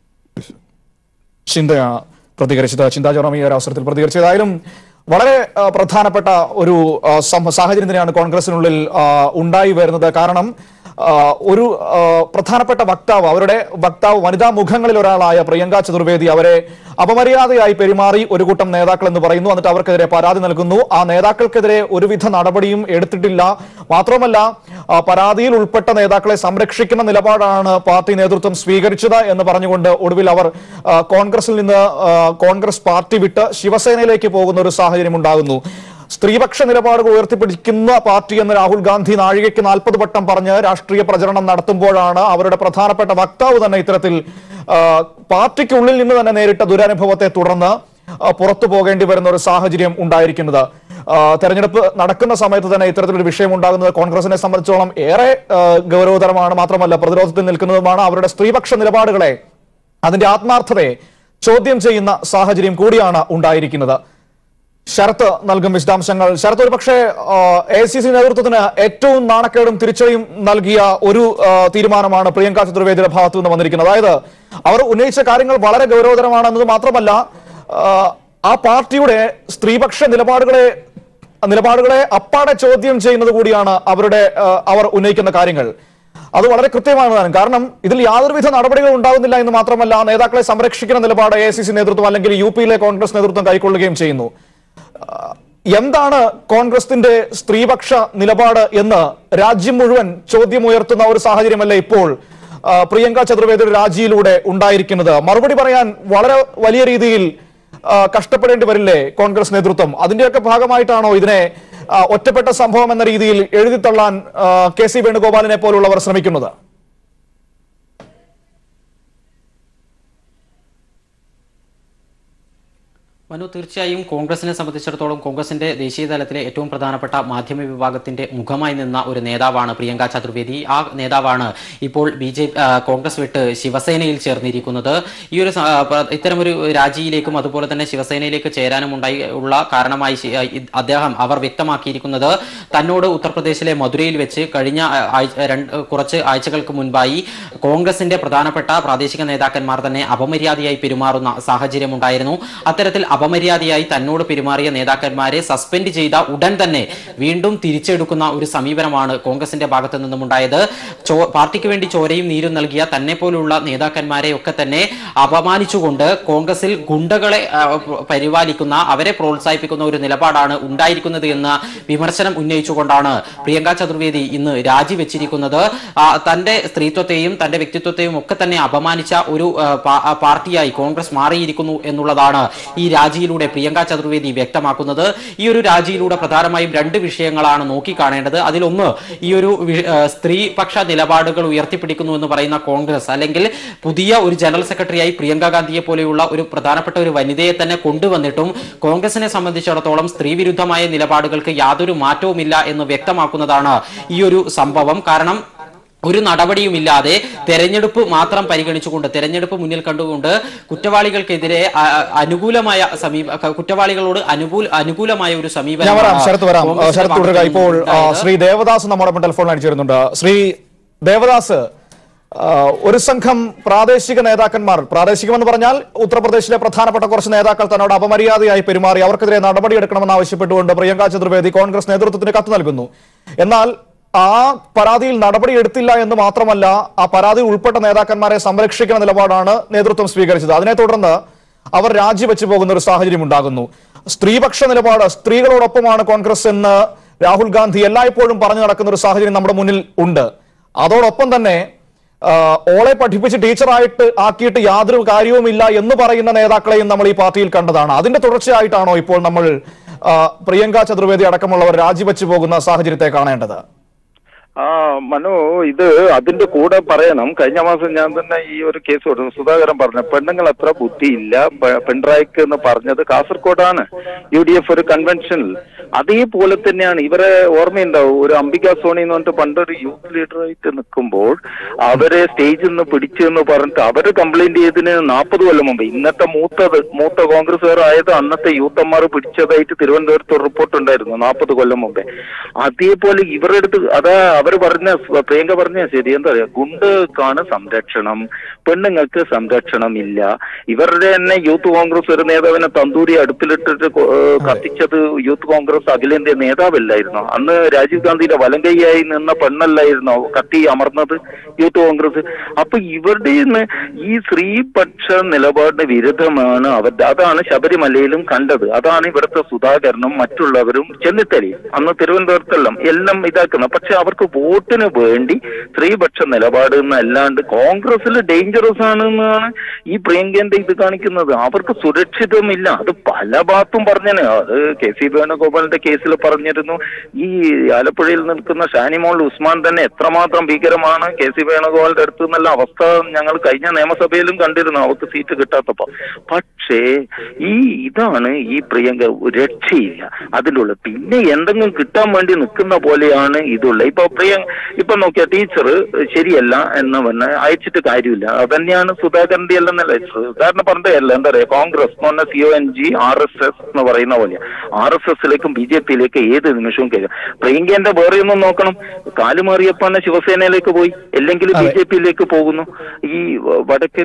ചിന്തയാണ് പ്രതികരിച്ചത് ചിന്താ ജോറാം ഈ ഒരു അവസരത്തിൽ പ്രതികരിച്ചത് ഏതായാലും വളരെ ആ, പ്രധാനപ്പെട്ട ഒരു ആ, സം- സാഹചര്യം തന്നെയാണ് കോൺഗ്രസിനുള്ളിൽ ആ, ഉണ്ടായി വരുന്നത് കാരണം ആ, ഒരു ആ, പ്രധാനപ്പെട്ട വക്താവ് അവരുടെ വക്താവ് വനിതാ മുഖങ്ങളിൽ ഒരാളായ പ്രിയങ്ക ചതുർവേദി അവരെ അപമര്യാദയായി പെരുമാറി ഒരു കൂട്ടം നേതാക്കൾ എന്ന് പറയുന്നു എന്നിട്ട് അവർക്കെതിരെ പരാതി നൽകുന്നു ആ നേതാക്കൾക്കെതിരെ ഒരുവിധ നടപടിയും എടുത്തിട്ടില്ല മാത്രമല്ല ആ, പരാതിയിൽ ഉൾപ്പെട്ട നേതാക്കളെ സംരക്ഷിക്കുന്ന നിലപാടാണ് പാർട്ടി നേതൃത്വം സ്വീകരിച്ചത് എന്ന് പറഞ്ഞുകൊണ്ട് ഒടുവിൽ അവർ ആ, കോൺഗ്രസിൽ നിന്ന് ആ, കോൺഗ്രസ് പാർട്ടി വിട്ട് ശിവസേനയിലേക്ക് പോകുന്ന ഒരു സാഹചര്യം ഉണ്ടാകുന്നു സ്ത്രീപക്ഷ നിലപാടുകൾ ഉയർത്തിപ്പിടിക്കുന്ന പാർട്ടി എന്ന് രാഹുൽ ഗാന്ധി നാഴികയ്ക്ക് നാൽപ്പത് വട്ടം പറഞ്ഞ് രാഷ്ട്രീയ പ്രചരണം നടത്തുമ്പോഴാണ് അവരുടെ പ്രധാനപ്പെട്ട വക്താവ് തന്നെ ഇത്തരത്തിൽ ആ, പാർട്ടിക്കുള്ളിൽ നിന്ന് തന്നെ നേരിട്ട ദുരനുഭവത്തെ തുടർന്ന് ആ, പുറത്തു പോകേണ്ടി വരുന്ന ഒരു സാഹചര്യം ഉണ്ടായിരിക്കുന്നത് ആ, തെരഞ്ഞെടുപ്പ് നടക്കുന്ന സമയത്ത് തന്നെ ഇത്തരത്തിലൊരു വിഷയം ഉണ്ടാകുന്നത് കോൺഗ്രസിനെ സംബന്ധിച്ചോളം ഏറെ ആ, ഗൗരവതരമാണ് മാത്രമല്ല പ്രതിരോധത്തിൽ നിൽക്കുന്നതുമാണ് അവരുടെ സ്ത്രീപക്ഷ നിലപാടുകളെ അതിന്റെ ആത്മാർത്ഥതയെ ചോദ്യം ചെയ്യുന്ന സാഹചര്യം കൂടിയാണ് ഉണ്ടായിരിക്കുന്നത് ശരത്ത് നൽകും വിശദാംശങ്ങൾ ശരത്ത് ഒരു പക്ഷേ എ സി സി നേതൃത്വത്തിന് ഏറ്റവും നാണക്കേടും തിരിച്ചടിയും നൽകിയ ഒരു ആ, തീരുമാനമാണ് പ്രിയങ്ക ചതുർവേദിയുടെ ഭാഗത്തു നിന്ന് വന്നിരിക്കുന്നത് അതായത് അവർ ഉന്നയിച്ച കാര്യങ്ങൾ വളരെ ഗൗരവതരമാണെന്നത് മാത്രമല്ല ആ, ആ പാർട്ടിയുടെ സ്ത്രീപക്ഷ നിലപാടുകളെ നിലപാടുകളെ അപ്പാടെ ചോദ്യം ചെയ്യുന്നത് കൂടിയാണ് അവരുടെ ആ, അവർ ഉന്നയിക്കുന്ന കാര്യങ്ങൾ അത് വളരെ കൃത്യമാണ് താനും കാരണം ഇതിൽ യാതൊരുവിധ നടപടികളും ഉണ്ടാകുന്നില്ല എന്ന് മാത്രമല്ല നേതാക്കളെ സംരക്ഷിക്കുന്ന നിലപാട് എ സി സി നേതൃത്വം അല്ലെങ്കിൽ യു പിയിലെ കോൺഗ്രസ് നേതൃത്വം കൈക്കൊള്ളുകയും ചെയ്യുന്നു എന്താണ് കോൺഗ്രസിന്റെ സ്ത്രീപക്ഷ നിലപാട് എന്ന് രാജ്യം മുഴുവൻ ചോദ്യമുയർത്തുന്ന ഒരു സാഹചര്യമല്ല ഇപ്പോൾ ആ, പ്രിയങ്ക ചതുർവേദിയുടെ രാജിയിലൂടെ ഉണ്ടായിരിക്കുന്നത് മറുപടി പറയാൻ വളരെ വലിയ രീതിയിൽ ആ, കഷ്ടപ്പെടേണ്ടി വരില്ലേ കോൺഗ്രസ് നേതൃത്വം അതിന്റെയൊക്കെ ഭാഗമായിട്ടാണോ ഇതിനെ ആ, ഒറ്റപ്പെട്ട സംഭവം എന്ന രീതിയിൽ എഴുതിത്തള്ളാൻ ആ, കെ സി വേണുഗോപാലിനെ പോലുള്ളവർ ശ്രമിക്കുന്നത് മനു തീർച്ചയായും കോൺഗ്രസിനെ സംബന്ധിച്ചിടത്തോളം കോൺഗ്രസിന്റെ ദേശീയ തലത്തിലെ ഏറ്റവും പ്രധാനപ്പെട്ട മാധ്യമ വിഭാഗത്തിന്റെ മുഖമായി നിന്ന ഒരു നേതാവാണ് പ്രിയങ്ക ചതുർവേദി ആ നേതാവാണ് ഇപ്പോൾ ബി ജെ കോൺഗ്രസ് വിട്ട് ശിവസേനയിൽ ചേർന്നിരിക്കുന്നത് ഈ ഒരു സ- ആ, പ്ര- ഇത്തരമൊരു രാജിയിലേക്കും അതുപോലെ തന്നെ ശിവസേനയിലേക്ക് ചേരാനും ഉണ്ടായി ഉള്ള കാരണമായി ശി- ആ, ഇത് അദ്ദേഹം അവർ വ്യക്തമാക്കിയിരിക്കുന്നത് തന്നോട് ഉത്തർപ്രദേശിലെ മധുരയിൽ വെച്ച് കഴിഞ്ഞ ആ, ആഴ്ച രണ്ട് കുറച്ച് ആഴ്ചകൾക്ക് മുൻപായി കോൺഗ്രസിന്റെ പ്രധാനപ്പെട്ട പ്രാദേശിക നേതാക്കന്മാർ തന്നെ അപമര്യാദയായി പെരുമാറുന്ന സാഹചര്യമുണ്ടായിരുന്നു അത്തരത്തിൽ അപമര്യാദയായി തന്നോട് പെരുമാറിയ നേതാക്കന്മാരെ സസ്പെൻഡ് ചെയ്ത ഉടൻ തന്നെ വീണ്ടും തിരിച്ചെടുക്കുന്ന ഒരു സമീപനമാണ് കോൺഗ്രസിന്റെ ഭാഗത്തു നിന്നും ഉണ്ടായത് ചോ- പാർട്ടിക്ക് വേണ്ടി ചോരയും നീരും നൽകിയ തന്നെ പോലുള്ള നേതാക്കന്മാരെ ഒക്കെ തന്നെ അപമാനിച്ചുകൊണ്ട് കോൺഗ്രസിൽ ഗുണ്ടകളെ ആ, പരിപാലിക്കുന്ന അവരെ പ്രോത്സാഹിപ്പിക്കുന്ന ഒരു നിലപാടാണ് ഉണ്ടായിരിക്കുന്നത് എന്ന വിമർശനം ഉന്നയിച്ചുകൊണ്ടാണ് പ്രിയങ്ക ചതുർവേദി ഇന്ന് രാജിവെച്ചിരിക്കുന്നത് ആ, തന്റെ സ്ത്രീത്വത്തെയും തന്റെ വ്യക്തിത്വത്തെയും ഒക്കെ തന്നെ അപമാനിച്ച ഒരു ആ, പാ- ആ, പാർട്ടിയായി കോൺഗ്രസ് മാറിയിരിക്കുന്നു എന്നുള്ളതാണ് ഈ രാജി രാജിയിലൂടെ പ്രിയങ്ക ചതുർവേദി വ്യക്തമാക്കുന്നത് ഈ ഒരു രാജിയിലൂടെ പ്രധാനമായും രണ്ട് വിഷയങ്ങളാണ് നോക്കിക്കാണേണ്ടത് അതിലൊന്ന് ഈ ഒരു വി- ആ, സ്ത്രീപക്ഷ നിലപാടുകൾ ഉയർത്തിപ്പിടിക്കുന്നു എന്ന് പറയുന്ന കോൺഗ്രസ് അല്ലെങ്കിൽ പുതിയ ഒരു ജനറൽ സെക്രട്ടറിയായി പ്രിയങ്ക ഗാന്ധിയെ പോലെയുള്ള ഒരു പ്രധാനപ്പെട്ട ഒരു വനിതയെ തന്നെ കൊണ്ടുവന്നിട്ടും കോൺഗ്രസിനെ സംബന്ധിച്ചിടത്തോളം സ്ത്രീവിരുദ്ധമായ നിലപാടുകൾക്ക് യാതൊരു മാറ്റവുമില്ല എന്ന് വ്യക്തമാക്കുന്നതാണ് ഈ ഒരു സംഭവം കാരണം ഒരു നടപടിയുമില്ലാതെ തെരഞ്ഞെടുപ്പ് മാത്രം പരിഗണിച്ചുകൊണ്ട് തെരഞ്ഞെടുപ്പ് മുന്നിൽ കണ്ടുകൊണ്ട് കുറ്റവാളികൾക്കെതിരെ അ- അ- അനുകൂലമായ സമീപ ക- കുറ്റവാളികളോട് അനുകൂല അനുകൂലമായ ഒരു ഞാൻ വരാം സമീപനം ശരത്ത് വരാം ശരത്ത് തുടരുക ഇപ്പോൾ ആ, ശ്രീ ദേവദാസ് നമ്മുടെ ടെലിഫോൺ അടിച്ചിരുന്നുണ്ട് ശ്രീ ദേവദാസ് ആ, ഒരു സംഘം പ്രാദേശിക നേതാക്കന്മാർ പ്രാദേശികമെന്ന് പറഞ്ഞാൽ ഉത്തർപ്രദേശിലെ പ്രധാനപ്പെട്ട കുറച്ച് നേതാക്കൾ തന്നോട് അപമര്യാദയായി പെരുമാറി അവർക്കെതിരെ നടപടിയെടുക്കണമെന്ന് ആവശ്യപ്പെട്ടുകൊണ്ട് പ്രിയങ്ക ചതുർവേദി കോൺഗ്രസ് നേതൃത്വത്തിന് കത്ത് നൽകുന്നു എന്നാൽ ആ പരാതിയിൽ നടപടിയെടുത്തില്ല എന്ന് മാത്രമല്ല ആ പരാതിയിൽ ഉൾപ്പെട്ട നേതാക്കന്മാരെ സംരക്ഷിക്കുന്ന നിലപാടാണ് നേതൃത്വം സ്വീകരിച്ചത് അതിനെ തുടർന്ന് അവർ രാജിവെച്ചു പോകുന്ന ഒരു സാഹചര്യം ഉണ്ടാകുന്നു സ്ത്രീപക്ഷ നിലപാട് സ്ത്രീകളോടൊപ്പമാണ് കോൺഗ്രസ് എന്ന് രാഹുൽ ഗാന്ധി എല്ലായ്പ്പോഴും പറഞ്ഞു നടക്കുന്ന ഒരു സാഹചര്യം നമ്മുടെ മുന്നിൽ ഉണ്ട് അതോടൊപ്പം തന്നെ ആ, ഓളെ പഠിപ്പിച്ച് ടീച്ചറായിട്ട് ആക്കിയിട്ട് യാതൊരു കാര്യവുമില്ല എന്ന് പറയുന്ന നേതാക്കളെയും നമ്മൾ ഈ പാർട്ടിയിൽ കണ്ടതാണ് അതിന്റെ തുടർച്ചയായിട്ടാണോ ഇപ്പോൾ നമ്മൾ ആ, പ്രിയങ്ക ചതുർവേദി അടക്കമുള്ളവർ രാജിവെച്ചു പോകുന്ന സാഹചര്യത്തെ കാണേണ്ടത് ആ മനു ഇത് അതിന്റെ കൂടെ പറയണം കഴിഞ്ഞ മാസം ഞാൻ തന്നെ ഈ ഒരു കേസ് കൊടുത്തു സുധാകരൻ പറഞ്ഞ പെണ്ണുങ്ങൾ അത്ര ബുദ്ധിയില്ല പ- പിണറായിക്ക് എന്ന് പറഞ്ഞത് കാസർഗോഡാണ് യു ഡി എഫ് ഒരു കൺവെൻഷനിൽ അതേപോലെ തന്നെയാണ് ഇവരെ ഓർമ്മയുണ്ടാവും ഒരു അംബിക സോണി എന്ന് പറഞ്ഞിട്ട് പണ്ടൊരു യൂത്ത് ലീഡറായിട്ട് നിൽക്കുമ്പോൾ അവരെ സ്റ്റേജിൽ നിന്ന് പിടിച്ചു എന്ന് പറഞ്ഞിട്ട് അവര് കംപ്ലൈന്റ് ചെയ്തതിന് നാൽപ്പത് കൊല്ലം മുമ്പ് ഇന്നത്തെ മൂത്തത് മൂത്ത കോൺഗ്രസ്സുകാർ ആയത് അന്നത്തെ യൂത്തന്മാർ പിടിച്ചതായിട്ട് തിരുവനന്തപുരത്ത് ഒരു റിപ്പോർട്ട് ഉണ്ടായിരുന്നു നാൽപ്പത് കൊല്ലം മുമ്പേ അതേപോലെ ഇവരുടെ അടുത്ത് അതാ അവർ പറഞ്ഞ പ്രിയങ്ക പറഞ്ഞ ശരി എന്താ പറയാ ഗുണ്ടക്കാണ് സംരക്ഷണം പെണ്ണുങ്ങൾക്ക് സംരക്ഷണം ഇല്ല ഇവരുടെ തന്നെ യൂത്ത് കോൺഗ്രസ് ഒരു നേതാവിനെ തന്തൂരി അടുപ്പിലിട്ടിട്ട് കൊ- ഏഹ് കത്തിച്ചത് യൂത്ത് കോൺഗ്രസ് അഖിലേന്ത്യാ നേതാവല്ലായിരുന്നു അന്ന് രാജീവ് ഗാന്ധിയുടെ വലങ്കൈയായി നിന്ന പെണ്ണല്ലായിരുന്നോ കത്തി അമർന്നത് യൂത്ത് കോൺഗ്രസ് അപ്പൊ ഇവരുടെ നിന്ന് ഈ സ്ത്രീപക്ഷ നിലപാടിന് വിരുദ്ധമാണ് അവരുടെ അതാണ് ശബരിമലയിലും കണ്ടത് അതാണ് ഇവിടുത്തെ സുധാകരനും മറ്റുള്ളവരും ചെന്നിത്തലയും അന്ന് തിരുവനന്തപുരത്തെല്ലാം എല്ലാം ഇതാക്കുന്നത് പക്ഷെ അവർക്ക് വോട്ടിന് വേണ്ടി സ്ത്രീപക്ഷ നിലപാട് എന്നല്ലാണ്ട് കോൺഗ്രസിൽ ഡേഞ്ചറസ് ആണ് എന്നാണ് ഈ പ്രിയങ്കന്റെ ഇത് കാണിക്കുന്നത് അവർക്ക് സുരക്ഷിതമില്ല അത് പല ഭാഗത്തും പറഞ്ഞാണ് അത് കെ സി വേണുഗോപാലിന്റെ കേസിൽ പറഞ്ഞിരുന്നു ഈ ആലപ്പുഴയിൽ നിൽക്കുന്ന ഷാനിമോൾ ഉസ്മാൻ തന്നെ എത്രമാത്രം ഭീകരമാണ് കെ സി വേണുഗോപാലിന്റെ അടുത്ത് നല്ല അവസ്ഥ ഞങ്ങൾ കഴിഞ്ഞ നിയമസഭയിലും കണ്ടിരുന്നു അവർക്ക് സീറ്റ് കിട്ടാത്തപ്പോ പക്ഷേ ഈ ഇതാണ് ഈ പ്രിയങ്ക ഒരു രക്ഷയില്ല അതിൻ്റെ ഉള്ളിൽ പിന്നെ എന്തെങ്കിലും കിട്ടാൻ വേണ്ടി നിൽക്കുന്ന പോലെയാണ് ഇതുള്ളത് ഇപ്പൊ പ്രിയ ഇപ്പൊ നോക്കിയ ടീച്ചർ ശരിയല്ല എന്ന് പറഞ്ഞ അയച്ചിട്ട് കാര്യമില്ല അതന്നെയാണ് സുധാകരന്റെ എല്ലാം നല്ല സുധാകരൻ പറഞ്ഞതല്ല എന്താ പറയാ കോൺഗ്രസ് എന്ന് പറഞ്ഞ C O N G R S S എന്ന് പറയുന്ന പോലെ ആർ എസ് എസിലേക്കും ബി ജെ പിയിലേക്കും ഏത് നിമിഷവും കയറും പ്രിയങ്കേന്റെ വേറെ ഒന്നും നോക്കണം കാലുമാറിയപ്പോ തന്നെ ശിവസേനയിലേക്ക് പോയി അല്ലെങ്കിൽ ബി ജെ പിയിലേക്ക് പോകുന്നു ഈ വടക്കൻ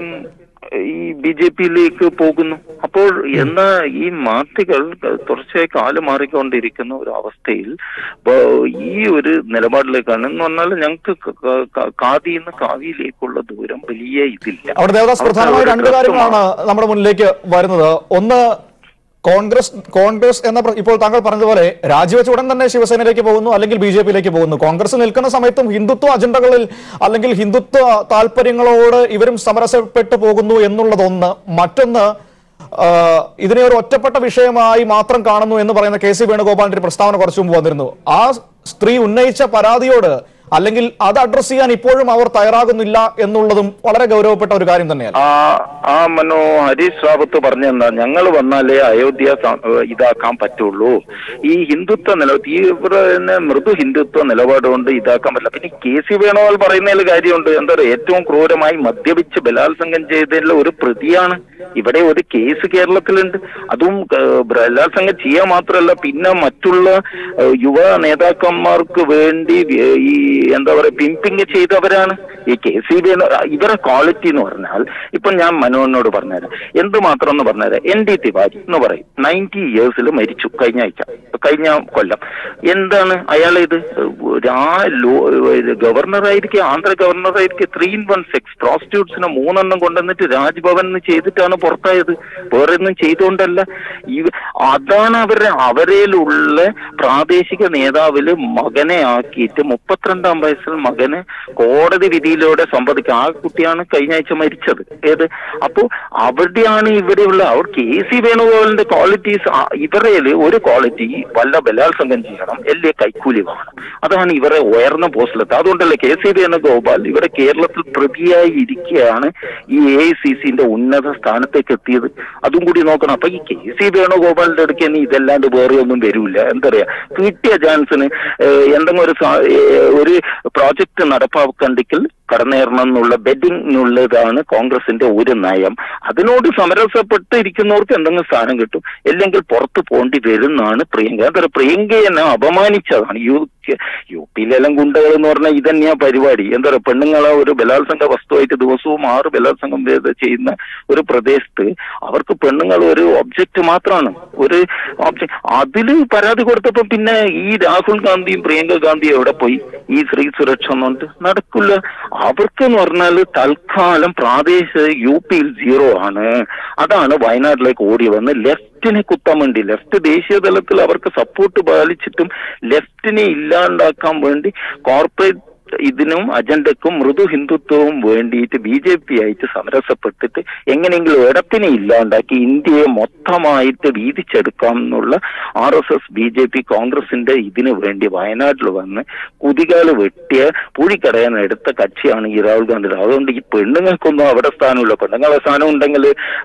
ഈ ബി ജെ പിയിലേക്ക് പോകുന്നു അപ്പോൾ എന്നാ ഈ മാർട്ടികൾ തുടർച്ചയായി കാല് മാറിക്കൊണ്ടിരിക്കുന്ന ഒരു അവസ്ഥയിൽ ബ- ഈ ഒരു നിലപാടിലേക്കാണ് എന്ന് പറഞ്ഞാൽ ഞങ്ങൾക്ക് കാതിന്ന് കാവിയിലേക്കുള്ള ദൂരം വലിയ ഇതില്ല അവിടെ ദേവദാസ് അവർക്ക് പ്രധാനമായി ഒരു രണ്ട് കാര്യങ്ങളാണ് നമ്മുടെ മുന്നിലേക്ക് വരുന്നത് ഒന്ന് കോൺഗ്രസ് കോൺഗ്രസ് എന്ന പ്ര- ഇപ്പോൾ താങ്കൾ പറഞ്ഞതുപോലെ രാജിവെച്ച ഉടൻ തന്നെ ശിവസേനയിലേക്ക് പോകുന്നു അല്ലെങ്കിൽ ബി ജെ പിയിലേക്ക് പോകുന്നു കോൺഗ്രസ് നിൽക്കുന്ന സമയത്തും ഹിന്ദുത്വ അജണ്ടകളിൽ അല്ലെങ്കിൽ ഹിന്ദുത്വ താല്പര്യങ്ങളോട് ഇവരും സമരസപ്പെട്ടു പോകുന്നു എന്നുള്ളതൊന്ന് മറ്റൊന്ന് ആ, ഇതിനെ ഒരു ഒറ്റപ്പെട്ട വിഷയമായി മാത്രം കാണുന്നു എന്ന് പറയുന്ന കെ സി വേണുഗോപാലിന്റെ ഒരു പ്രസ്താവന കുറച്ചു മുമ്പ് വന്നിരുന്നു ആ സ്ത്രീ ഉന്നയിച്ച പരാതിയോട് അല്ലെങ്കിൽ അത് അഡ്രസ് ചെയ്യാൻ ഇപ്പോഴും അവർ തയ്യാറാകുന്നില്ല എന്നുള്ളതും വളരെ ഗൗരവപ്പെട്ട ഒരു കാര്യം തന്നെയാണ് ആ ആ മനോ ഹരീഷ് റാവത്ത് പറഞ്ഞെന്താ ഞങ്ങൾ വന്നാലേ അയോധ്യ സ- ഇതാക്കാൻ പറ്റുള്ളൂ ഈ ഹിന്ദുത്വ നില തീവ്ര മൃദു ഹിന്ദുത്വ നിലപാട് കൊണ്ട് ഇതാക്കാൻ പറ്റില്ല പിന്നെ കെ സി വേണുഗോപാൽ പറയുന്നതിൽ കാര്യമുണ്ട് എന്താ പറയുക ഏറ്റവും ക്രൂരമായി മദ്യപിച്ച് ബലാത്സംഗം ചെയ്തതിൽ ഒരു പ്രതിയാണ് ഇവിടെ ഒരു കേസ് കേരളത്തിലുണ്ട് അതും ഏഹ്, ബലാത്സംഗം ചെയ്യാൻ മാത്രമല്ല പിന്നെ മറ്റുള്ള ഏഹ്, യുവ നേതാക്കന്മാർക്ക് വേണ്ടി വേ- ഈ എന്താ പറയാ പിമ്പിങ് ചെയ്തവരാണ് ഈ കെ സി ബി ഇവരെ ക്വാളിറ്റി എന്ന് പറഞ്ഞാൽ ഇപ്പൊ ഞാൻ മനോഹരനോട് പറഞ്ഞുതരാം എന്തുമാത്രം എന്ന് പറഞ്ഞുതരാം എൻ ഡി തിവാരി എന്ന് പറയും നയൻറ്റി ഇയേഴ്സിൽ മരിച്ചു കഴിഞ്ഞ ആഴ്ച കഴിഞ്ഞ കൊല്ലം എന്താണ് അയാൾ ഇത് ഗവർണറായിരിക്കും ആന്ധ്ര ഗവർണറായിരിക്കും ത്രീ ഇൻ വൺ സെക്സ് പ്രോസ്റ്റിറ്റ്യൂട്ട്സിനെ മൂന്നെണ്ണം കൊണ്ടുവന്നിട്ട് രാജ്ഭവനിൽ ചെയ്തിട്ടാണ് പുറത്തായത് വേറെ ഒന്നും ചെയ്തുകൊണ്ടല്ല ഈ അതാണ് അവരുടെ അവരിലുള്ള പ്രാദേശിക നേതാവില് മകനെ ആക്കിയിട്ട് മുപ്പത്തിരണ്ടാം വയസ്സിൽ മകന് കോടതി വിധിയിലൂടെ സമ്മതിക്കുക ആ കുട്ടിയാണ് കഴിഞ്ഞ ആഴ്ച മരിച്ചത് ഏത് അപ്പോ അവിടെയാണ് ഇവിടെയുള്ള അവർ കെ സി വേണുഗോപാലിന്റെ ക്വാളിറ്റീസ് ഇവരേല് ഒരു ക്വാളിറ്റി വല്ല ബലാത്സംഗം ചെയ്യണം അല്ലേ കൈക്കൂലി വാങ്ങണം അതാണ് ഇവരെ ഉയർന്ന പോസ്റ്റിലെത്തുക അതുകൊണ്ടല്ലേ കെ സി വേണുഗോപാൽ ഇവിടെ കേരളത്തിൽ പ്രതിയായി ഇരിക്കുകയാണ് ഈ എ ഐ സി സിന്റെ ഉന്നത സ്ഥാനത്തേക്ക് എത്തിയത് അതും കൂടി നോക്കണം അപ്പൊ ഈ കെ സി വേണുഗോപാലിന്റെ അടുക്ക് ഇനി ഇതല്ലാണ്ട് വേറെ ഒന്നും വരൂല എന്താ പറയാ കിട്ടിയ ചാൻസിന് എന്തെങ്കിലും ഒരു സാ- ഏഹ് ഒരു പ്രോജക്ട് നടപ്പാക്കണ്ടെങ്കിൽ കടന്നേറണം എന്നുള്ള ബെഡിങ്ങിനുള്ളതാണ് കോൺഗ്രസിന്റെ ഒരു നയം അതിനോട് സമരസപ്പെട്ട് ഇരിക്കുന്നവർക്ക് എന്തെങ്കിലും സ്ഥാനം കിട്ടും അല്ലെങ്കിൽ പുറത്തു പോണ്ടി വരുന്നാണ് പ്രിയങ്ക എന്താ പറയുക പ്രിയങ്കയെ അപമാനിച്ചതാണ് യു യു പിയിലെല്ലാം ഗുണ്ടകൾ എന്ന് പറഞ്ഞാൽ ഇതന്നെയാ പരിപാടി എന്താ പറയുക പെണ്ണുങ്ങളെ ഒരു ബലാത്സംഗ വസ്തുവായിട്ട് ദിവസവും ആറ് ബലാത്സംഗം ചെയ്ത് ചെയ്യുന്ന ഒരു പ്രദേശത്ത് അവർക്ക് പെണ്ണുങ്ങൾ ഒരു ഒബ്ജക്റ്റ് മാത്രമാണ് ഒരു ഒബ്ജക്ട് അതില് പരാതി കൊടുത്തപ്പോ പിന്നെ ഈ രാഹുൽ ഗാന്ധിയും പ്രിയങ്ക ഗാന്ധിയും എവിടെ പോയി ഈ സ്ത്രീ സുരക്ഷ എന്നുകൊണ്ട് നടക്കില്ല അവർക്ക് എന്ന് പറഞ്ഞാൽ തൽക്കാലം പ്രാദേശിക യു പിയിൽ സീറോ ആണ് അതാണ് വയനാട്ടിലേക്ക് ഓടി വന്ന് ലെഫ്റ്റിനെ കുത്താൻ വേണ്ടി ലെഫ്റ്റ് ദേശീയ തലത്തിൽ അവർക്ക് സപ്പോർട്ട് പാലിച്ചിട്ടും ലെഫ്റ്റിനെ ഇല്ലാണ്ടാക്കാൻ വേണ്ടി കോർപ്പറേറ്റ് ഇതിനും അജണ്ടക്കും മൃദു ഹിന്ദുത്വവും വേണ്ടിയിട്ട് ബി ജെ പി ആയിട്ട് സമരസപ്പെട്ടിട്ട് എങ്ങനെയെങ്കിലും ഇടത്തിനെ ഇല്ലാണ്ടാക്കി ഇന്ത്യയെ മൊത്തമായിട്ട് വീതിച്ചെടുക്കാം എന്നുള്ള R S S B J P കോൺഗ്രസിന്റെ ഇതിനു വേണ്ടി വയനാട്ടിൽ വന്ന് കുതികാല് വെട്ടിയ പൂഴിക്കടയാൻ എടുത്ത കക്ഷിയാണ് ഈ രാഹുൽ ഗാന്ധി അതുകൊണ്ട് ഈ പെണ്ണുങ്ങൾക്കൊന്നും അവിടെ സ്ഥാനമില്ല പെണ്ണുങ്ങളെ സ്ഥാനം ഉണ്ടെങ്കിൽ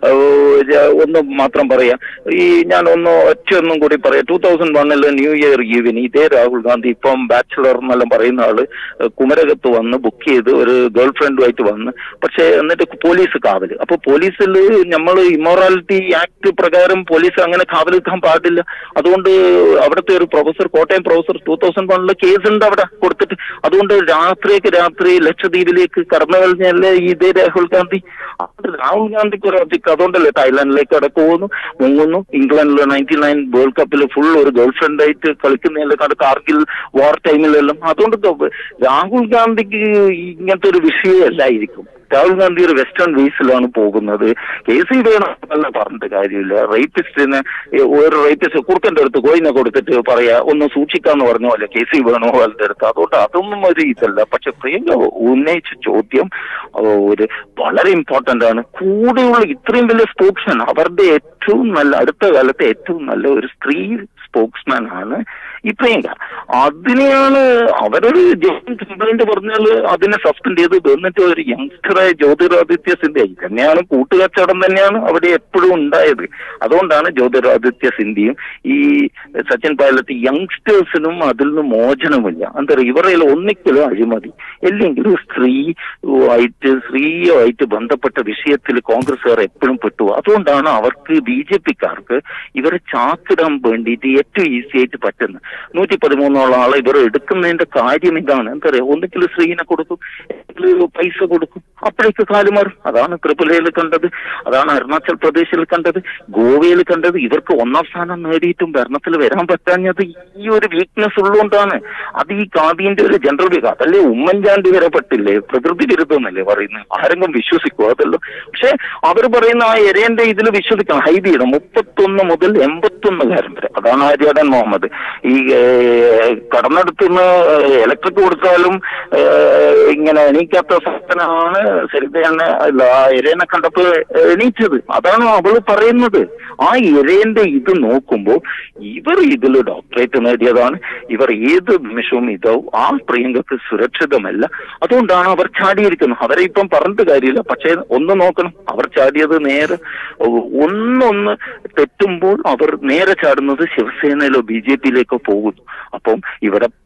ഒന്ന് മാത്രം പറയാം ഈ ഞാൻ ഒന്ന് ഒറ്റ ഒന്നും കൂടി പറയാം ടൂ തൗസൻഡ് വണ്ണില് ന്യൂ ഇയർ ഈവിന് ഇതേ രാഹുൽ ഗാന്ധി ഇപ്പം ബാച്ചിലർ എന്നെല്ലാം പറയുന്ന ആള് ഏഹ് കുമരകത്ത് വന്ന് ബുക്ക് ചെയ്ത് ഒരു ഗേൾ ഫ്രണ്ടുമായിട്ട് വന്ന് പക്ഷെ എന്നിട്ട് പോലീസ് കാവല് അപ്പൊ പോലീസിൽ നമ്മൾ ഇമ്മോറാലിറ്റി ആക്ട് പ്രകാരം പോലീസ് അങ്ങനെ കാവൽ നിൽക്കാൻ പാടില്ല അതുകൊണ്ട് അവിടുത്തെ ഒരു professor Kottayam professor two thousand വണ്ണില് കേസ് ഉണ്ട് അവിടെ കൊടുത്തിട്ട് അതുകൊണ്ട് രാത്രിയൊക്കെ രാത്രി ലക്ഷദ്വീപിലേക്ക് കടന്നു കഴിഞ്ഞല്ലേ ഈ ഇതേ രാഹുൽ ഗാന്ധി അത് രാഹുൽ ഗാന്ധിക്ക് ഒരു ഒബ്ജക്ട് അതുകൊണ്ടല്ലേ തായ്ലാന്റിലേക്ക് അവിടെ പോകുന്നു മുങ്ങുന്നു ഇംഗ്ലണ്ടിൽ നയൻറ്റി നയൻ വേൾഡ് കപ്പിൽ ഫുൾ ഒരു ഗേൾ ഫ്രണ്ട് ആയിട്ട് കളിക്കുന്നതിൽ കണ്ട് കാർഗിൽ വാർ ടൈമിലെല്ലാം അതുകൊണ്ട് ഗ- രാഹുൽ ഗാന്ധിക്ക് ഇങ്ങനത്തെ ഒരു വിഷയമല്ലായിരിക്കും രാഹുൽ ഗാന്ധി ഒരു വെസ്റ്റേൺ വേസിലാണ് പോകുന്നത് കെ സി വേണമെന്നല്ല പറഞ്ഞിട്ട് കാര്യമില്ല റേപ്പിസ്റ്റിന് ഒരു റേപ്പിസ്റ്റ് കുറുക്കന്റെ അടുത്ത് കോയിനെ കൊടുത്തിട്ട് പറയാ ഒന്ന് സൂക്ഷിക്കാന്ന് പറഞ്ഞ പോലെ കെ സി വേണുഗോപാലിന്റെ അടുത്ത് അതുകൊണ്ട് അതൊന്നും ഒരു ഇതല്ല പക്ഷെ പ്രിയങ്ക ഉന്നയിച്ച ചോദ്യം ആ, ഒരു വളരെ ഇമ്പോർട്ടന്റ് ആണ് കൂടെയുള്ള ഇത്രയും വലിയ സ്പോക്സ്മാൻ അവരുടെ ഏറ്റവും നല്ല അടുത്ത കാലത്തെ ഏറ്റവും നല്ല ഒരു സ്ത്രീ സ്പോക്സ്മാൻ ആണ് ഈ പ്രിയങ്ക അതിനെയാണ് അവരൊരു കംപ്ലൈന്റ് പറഞ്ഞാൽ അതിനെ സസ്പെൻഡ് ചെയ്ത് എന്നിട്ട് ഒരു യങ്സ്റ്ററായ ജ്യോതിരാദിത്യ സിന്ധ്യ ഇത് തന്നെയാണ് കൂട്ടുകച്ചവടം തന്നെയാണ് അവിടെ എപ്പോഴും ഉണ്ടായത് അതുകൊണ്ടാണ് ജ്യോതിരാദിത്യ സിന്ധ്യയും ഈ സച്ചിൻ പൈലറ്റ് യങ്സ്റ്റേഴ്സിനും അതിൽ നിന്ന് മോചനമില്ല എന്താ പറയുക ഇവരുടെ ഒന്നിക്കലും അഴിമതി അല്ലെങ്കിൽ സ്ത്രീ ആയിട്ട് സ്ത്രീയുമായിട്ട് ബന്ധപ്പെട്ട വിഷയത്തിൽ കോൺഗ്രസ്സുകാർ എപ്പോഴും പെട്ടു അതുകൊണ്ടാണ് അവർക്ക് ബി ജെ പിക്കാർക്ക് ഇവരെ ചാക്കിടാൻ വേണ്ടിയിട്ട് ഏറ്റവും ഈസി ആയിട്ട് പറ്റുന്നത് നൂറ്റി പതിമൂന്നോളം ആളെ ഇവർ എടുക്കുന്നതിന്റെ കാര്യം ഇതാണ് എന്താ പറയാ ഒന്നിക്കൽ സ്ത്രീനെ കൊടുക്കും അല്ലെങ്കിൽ പൈസ കൊടുക്കും അപ്പോഴേക്ക് കാലുമാറും അതാണ് ത്രിപുരയിൽ കണ്ടത് അതാണ് അരുണാചൽ പ്രദേശിൽ കണ്ടത് ഗോവയിൽ കണ്ടത് ഇവർക്ക് ഒന്നാം സ്ഥാനം നേടിയിട്ടും ഭരണത്തിൽ വരാൻ പറ്റാഞ്ഞത് ഈ ഒരു വീക്ക്നെസ് ഉള്ളതുകൊണ്ടാണ് അത് ഈ കാദിന്റെ ഒരു ജനറൽ വീക്ക് അതല്ലേ ഉമ്മൻചാണ്ടി വരെ പെട്ടില്ലേ പ്രകൃതി വിരുദ്ധം എന്നല്ലേ പറയുന്നത് ആരെങ്കിലും വിശ്വസിക്കുമോ അതല്ലോ പക്ഷെ അവർ പറയുന്ന ആ എരേന്റെ ഇതിൽ വിശ്വസിക്കണം ഹൈദിയുടെ മുപ്പത്തൊന്ന് മുതൽ എൺപത്തൊന്നുകാരൻ വരെ അതാണ് ആര്യാടൻ മുഹമ്മദ് ഈ ഏഹ്, കടന്നെടുത്തുനിന്ന് ഇലക്ട്രിക് കൊടുത്താലും ഏഹ്, ഇങ്ങനെ എണീക്കാത്ത സാധനമാണ് സരിതയാണ് അല്ല ആ എരേനെ കണ്ടപ്പോൾ എണീച്ചത് അതാണ് അവള് പറയുന്നത് ആ എരേന്റെ ഇത് നോക്കുമ്പോൾ ഇവർ ഇതിൽ ഡോക്ടറേറ്റ് നേടിയതാണ് ഇവർ ഏത് നിമിഷവും ഇതാവും ആ പ്രിയങ്കക്ക് സുരക്ഷിതമല്ല അതുകൊണ്ടാണ് അവർ ചാടിയിരിക്കുന്നത് അവരെ ഇപ്പം പറഞ്ഞിട്ട് കാര്യമില്ല പക്ഷേ ഒന്ന് നോക്കണം അവർ ചാടിയത് നേരെ ഒ- ഒന്നൊന്ന് തെറ്റുമ്പോൾ അവർ നേരെ ചാടുന്നത് ശിവസേനയിലോ ബി ജെ പിയിലേക്കോ പോകുന്നു അപ്പം ഇവിടെ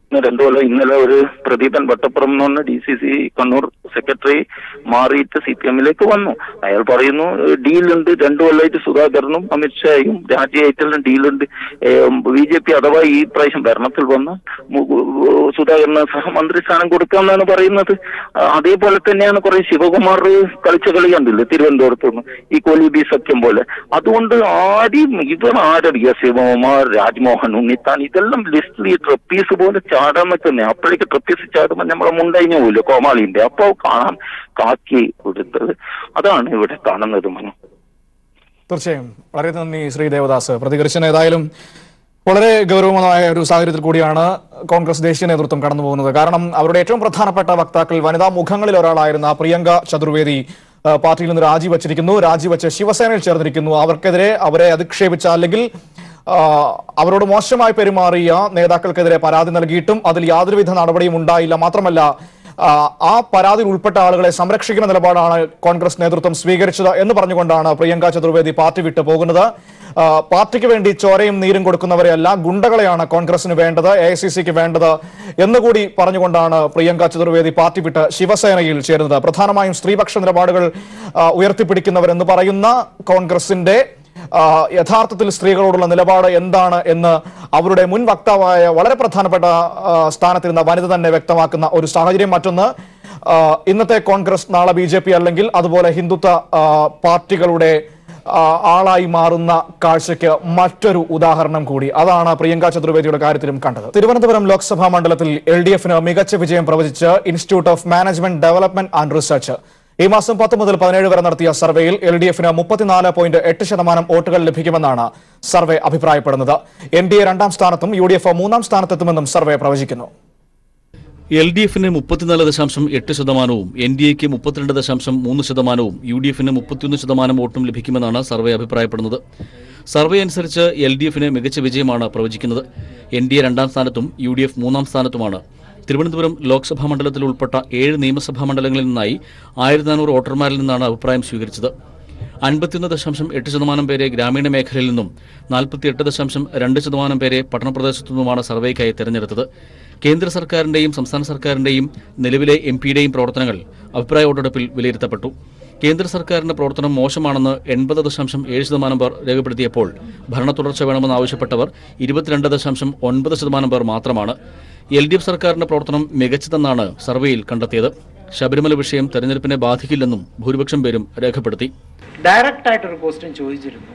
രണ്ടു കൊല്ലം ഇന്നലെ ഒരു പ്രദീപൻ വട്ടപ്പുറം എന്ന് പറഞ്ഞ D C C Kannur secretary മാറിയിട്ട് സി പി എമ്മിലേക്ക് വന്നു അയാൾ പറയുന്നു ഡീലുണ്ട് രണ്ടു കൊല്ലമായിട്ട് സുധാകരനും അമിത്ഷായും രാജിയായിട്ടുള്ള ഡീലുണ്ട് ബി ജെ പി അഥവാ ഈ പ്രാവശ്യം ഭരണത്തിൽ വന്ന സുധാകരന് സഹമന്ത്രി സ്ഥാനം കൊടുക്കാമെന്നാണ് പറയുന്നത് ആ, അതേപോലെ തന്നെയാണ് കുറെ ശിവകുമാർ കളിച്ച കളി കണ്ടില്ലേ തിരുവനന്തപുരത്ത് നിന്ന് ഈ കൊലിബി സഖ്യം പോലെ അതുകൊണ്ട് ആദ്യം ഇവർ ആരറിയ ശിവകുമാർ രാജ്മോഹൻ ഉണ്ണിത്താൻ ഇതെല്ലാം ലിസ്റ്റിൽ ഈ ട്രപ്പീസ് പോലെ ചാടാൻ നിൽക്കുന്നേ അപ്പോഴേക്ക് ട്രപ്പീസ് ചാടുമ്പോൾ നമ്മളെ മുണ്ടഴിഞ്ഞു പോലും കോമാളിന്റെ അപ്പൊ കാണാൻ കാക്കി കൊടുത്തത് അതാണ് ഇവിടെ കാണുന്നത് മനു തീർച്ചയായും വളരെ നന്ദി ശ്രീ ദേവദാസ് പ്രതികരിച്ചതിന് ഏതായാലും വളരെ ഗൗരവമായ ഒരു സാഹചര്യത്തിൽ കൂടിയാണ് കോൺഗ്രസ് ദേശീയ നേതൃത്വം കടന്നു പോകുന്നത് കാരണം അവരുടെ ഏറ്റവും പ്രധാനപ്പെട്ട വക്താക്കൾ വനിതാ മുഖങ്ങളിൽ ഒരാളായിരുന്ന പ്രിയങ്ക ചതുർവേദി ആ, പാർട്ടിയിൽ നിന്ന് രാജിവച്ചിരിക്കുന്നു രാജിവെച്ച് ശിവസേനയിൽ ചേർന്നിരിക്കുന്നു അവർക്കെതിരെ അവരെ അധിക്ഷേപിച്ച അല്ലെങ്കിൽ ആ, അവരോട് മോശമായി പെരുമാറിയ നേതാക്കൾക്കെതിരെ പരാതി നൽകിയിട്ടും അതിൽ യാതൊരുവിധ നടപടിയും ഉണ്ടായില്ല മാത്രമല്ല ആ, ആ പരാതിയിൽ ഉൾപ്പെട്ട ആളുകളെ സംരക്ഷിക്കുന്ന നിലപാടാണ് കോൺഗ്രസ് നേതൃത്വം സ്വീകരിച്ചത് എന്ന് പറഞ്ഞുകൊണ്ടാണ് പ്രിയങ്ക ചതുർവേദി പാർട്ടി വിട്ടു പോകുന്നത് ആ, പാർട്ടിക്ക് വേണ്ടി ചോരയും നീരും കൊടുക്കുന്നവരെയല്ല ഗുണ്ടകളെയാണ് കോൺഗ്രസിന് വേണ്ടത് എ ഐ സി സിക്ക് വേണ്ടത് എന്നുകൂടി പറഞ്ഞുകൊണ്ടാണ് പ്രിയങ്ക ചതുർവേദി പാർട്ടി വിട്ട് ശിവസേനയിൽ ചേരുന്നത് പ്രധാനമായും സ്ത്രീപക്ഷ നിലപാടുകൾ ആ, ഉയർത്തിപ്പിടിക്കുന്നവരെന്ന് പറയുന്ന കോൺഗ്രസിന്റെ ആ, യഥാർത്ഥത്തിൽ സ്ത്രീകളോടുള്ള നിലപാട് എന്താണ് എന്ന് അവരുടെ മുൻ വക്താവായ വളരെ പ്രധാനപ്പെട്ട ആ, സ്ഥാനത്തിരുന്ന വനിത തന്നെ വ്യക്തമാക്കുന്ന ഒരു സാഹചര്യം മറ്റൊന്ന് ആ, ഇന്നത്തെ കോൺഗ്രസ് നാളെ ബി ജെ പി അല്ലെങ്കിൽ അതുപോലെ ഹിന്ദുത്വ ആ, പാർട്ടികളുടെ ആ, ആളായി മാറുന്ന കാഴ്ചയ്ക്ക് മറ്റൊരു ഉദാഹരണം കൂടി അതാണ് പ്രിയങ്ക ചതുർവേദിയുടെ കാര്യത്തിലും കണ്ടത് തിരുവനന്തപുരം ലോക്സഭാ മണ്ഡലത്തിൽ എൽ ഡി എഫിന് മികച്ച വിജയം പ്രവചിച്ച് institute of management development and research ഈ മാസം പത്ത് മുതൽ പതിനേഴ് വരെ നടത്തിയ സർവേയിൽ എൽ ഡി എഫിന് മുപ്പത്തിനാല് പോയിന്റ് എട്ട് ശതമാനം വോട്ടുകൾ ലഭിക്കുമെന്നാണ് സർവേ അഭിപ്രായപ്പെടുന്നത് എൻ ഡി എ രണ്ടാം സ്ഥാനത്തും യു ഡി എഫ് മൂന്നാം സ്ഥാനത്തെത്തുമെന്നും സർവേ പ്രവചിക്കുന്നു എൽ ഡി എഫിന് മുപ്പത്തിനാല് ദശാംശം എട്ട് ശതമാനവും എൻ ഡി എക്ക് മുപ്പത്തിരണ്ട് ദശാംശം മൂന്ന് ശതമാനവും യു ഡി എഫിന് മുപ്പത്തിയൊന്ന് ശതമാനം വോട്ടും ലഭിക്കുമെന്നാണ് സർവേ അഭിപ്രായപ്പെടുന്നത് സർവേ അനുസരിച്ച് എൽ ഡി എഫിന് മികച്ച വിജയമാണ് പ്രവചിക്കുന്നത് എൻ ഡി എ രണ്ടാം സ്ഥാനത്തും യു ഡി എഫ് മൂന്നാം സ്ഥാനത്തുമാണ് തിരുവനന്തപുരം ലോക്സഭാ മണ്ഡലത്തിൽ ഉൾപ്പെട്ട ഏഴ് നിയമസഭാ മണ്ഡലങ്ങളിൽ നിന്നായി ആയിരത്തി നാനൂറ് വോട്ടർമാരിൽ നിന്നാണ് അഭിപ്രായം സ്വീകരിച്ചത് അൻപത്തിയൊന്ന് ദശാംശം എട്ട് ശതമാനം പേരെ ഗ്രാമീണ മേഖലയിൽ നിന്നും നാൽപ്പത്തിയെട്ട് ദശാംശം രണ്ട് ശതമാനം പേരെ പട്ടണപ്രദേശത്തു നിന്നുമാണ് സർവേക്കായി തെരഞ്ഞെടുത്തത് കേന്ദ്ര സർക്കാരിന്റെയും സംസ്ഥാന സർക്കാരിന്റെയും നിലവിലെ എം പിയുടെയും പ്രവർത്തനങ്ങൾ അഭിപ്രായ വോട്ടെടുപ്പിൽ വിലയിരുത്തപ്പെട്ടു കേന്ദ്ര സർക്കാരിന്റെ പ്രവർത്തനം മോശമാണെന്ന് എൺപത് ദശാംശം ഏഴ് ശതമാനം പേർ രേഖപ്പെടുത്തിയപ്പോൾ ഭരണ തുടർച്ച വേണമെന്ന് ആവശ്യപ്പെട്ടവർ ഇരുപത്തിരണ്ട് ദശാംശം ഒൻപത് ശതമാനം പേർ മാത്രമാണ് എൽ ഡി എഫ് സർക്കാരിന്റെ പ്രവർത്തനം മികച്ചതെന്നാണ് സർവേയിൽ കണ്ടെത്തിയത് ശബരിമല വിഷയം തെരഞ്ഞെടുപ്പിനെ ബാധിക്കില്ലെന്നും ഭൂരിപക്ഷം പേരും രേഖപ്പെടുത്തി ഡയറക്റ്റ് ആയിട്ടൊരു ക്വസ്റ്റ്യൻ ചോദിച്ചിരുന്നു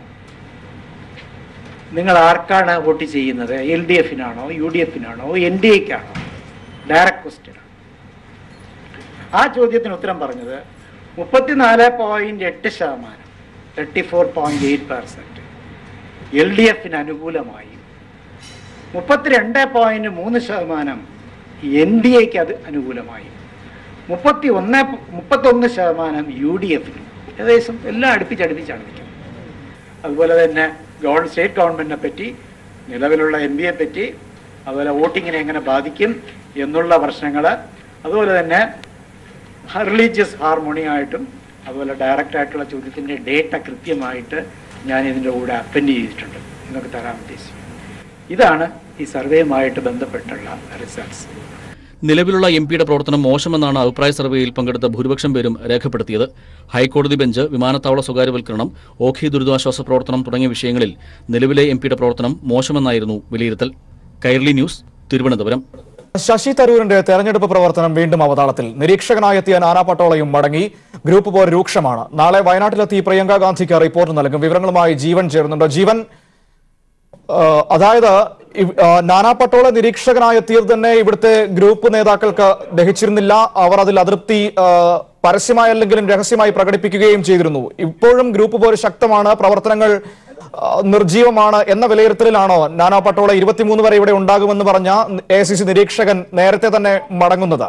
നിങ്ങൾ ആർക്കാണ് വോട്ട് ചെയ്യുന്നത് എൽ ഡി എഫിനാണോ യു ഡി എഫിനാണോ എൻ ഡി എക്കാണോ ഡയറക്റ്റ് ക്വസ്റ്റ്യൻ ആ ചോദ്യത്തിന് ഉത്തരം പറഞ്ഞത് മുപ്പത്തിനാല് പോയിന്റ് എട്ട് ശതമാനം thirty four point eight percent L D എഫിന് അനുകൂലമായും മുപ്പത്തിരണ്ട് പോയിന്റ് മൂന്ന് ശതമാനം എൻ ഡി എക്ക് അത് അനുകൂലമായും മുപ്പത്തി ഒന്ന് മുപ്പത്തൊന്ന് ശതമാനം യു ഡി എഫിനും ഏകദേശം എല്ലാം അടുപ്പിച്ചടുപ്പിച്ചാണ് നിൽക്കുന്നത് അതുപോലെ തന്നെ ഗവൺ സ്റ്റേറ്റ് ഗവൺമെന്റിനെ പറ്റി നിലവിലുള്ള എം പിയെ പറ്റി അതുപോലെ വോട്ടിങ്ങിനെ എങ്ങനെ ബാധിക്കും എന്നുള്ള പ്രശ്നങ്ങൾ അതുപോലെ തന്നെ റിലീജിയസ് ഹാർമോണി ആയിട്ടും അതുപോലെ ഡയറക്റ്റ് ആയിട്ടുള്ള ചോദ്യത്തിൻ്റെ ഡേറ്റ കൃത്യമായിട്ട് ഞാൻ ഇതിൻ്റെ കൂടെ അപ്പൻഡ് ചെയ്തിട്ടുണ്ട് നിങ്ങൾക്ക് തരാൻ ഉദ്ദേശിച്ചു ഇതാണ് ഈ സർവേയുമായിട്ട് ബന്ധപ്പെട്ടുള്ള റിസൾട്ട്സ് നിലവിലുള്ള എം പിയുടെ പ്രവർത്തനം മോശമെന്നാണ് അഭിപ്രായ സർവേയിൽ പങ്കെടുത്ത ഭൂരിപക്ഷം പേരും രേഖപ്പെടുത്തിയത് ഹൈക്കോടതി ബെഞ്ച് വിമാനത്താവള സ്വകാര്യവൽക്കരണം ഓഖി ദുരിതാശ്വാസ പ്രവർത്തനം തുടങ്ങിയ വിഷയങ്ങളിൽ നിലവിലെ എം പിയുടെ പ്രവർത്തനം മോശമെന്നായിരുന്നു വിലയിരുത്തൽ കൈർലി ന്യൂസ് തിരുവനന്തപുരം ശശി തരൂരിന്റെ തെരഞ്ഞെടുപ്പ് പ്രവർത്തനം വീണ്ടും അവതാളത്തിൽ നിരീക്ഷകനായെത്തിയ നാനാ പട്ടോളയും മടങ്ങി ഗ്രൂപ്പ് പോർ രൂക്ഷമാണ് നാളെ വയനാട്ടിലെത്തി പ്രിയങ്ക ഗാന്ധിക്ക് റിപ്പോർട്ട് നൽകും വിവരങ്ങളുമായി ജീവൻ ചേരുന്നുണ്ട് ജീവൻ ആ, അതായത് ഇവ്- ആ, നാനാ പട്ടോള നിരീക്ഷകനായെത്തിയത് തന്നെ ഇവിടുത്തെ ഗ്രൂപ്പ് നേതാക്കൾക്ക് ദഹിച്ചിരുന്നില്ല അവർ അതിൽ അതൃപ്തി ആ, പരസ്യമായല്ലെങ്കിലും രഹസ്യമായി പ്രകടിപ്പിക്കുകയും ചെയ്തിരുന്നു ഇപ്പോഴും ഗ്രൂപ്പ് പോര് ശക്തമാണ് പ്രവർത്തനങ്ങൾ ആ, നിർജീവമാണ് എന്ന വിലയിരുത്തലിലാണോ നാനാ പട്ടോള ഇരുപത്തിമൂന്ന് വരെ ഇവിടെ ഉണ്ടാകുമെന്ന് പറഞ്ഞ എ സി സി നിരീക്ഷകൻ നേരത്തെ തന്നെ മടങ്ങുന്നത്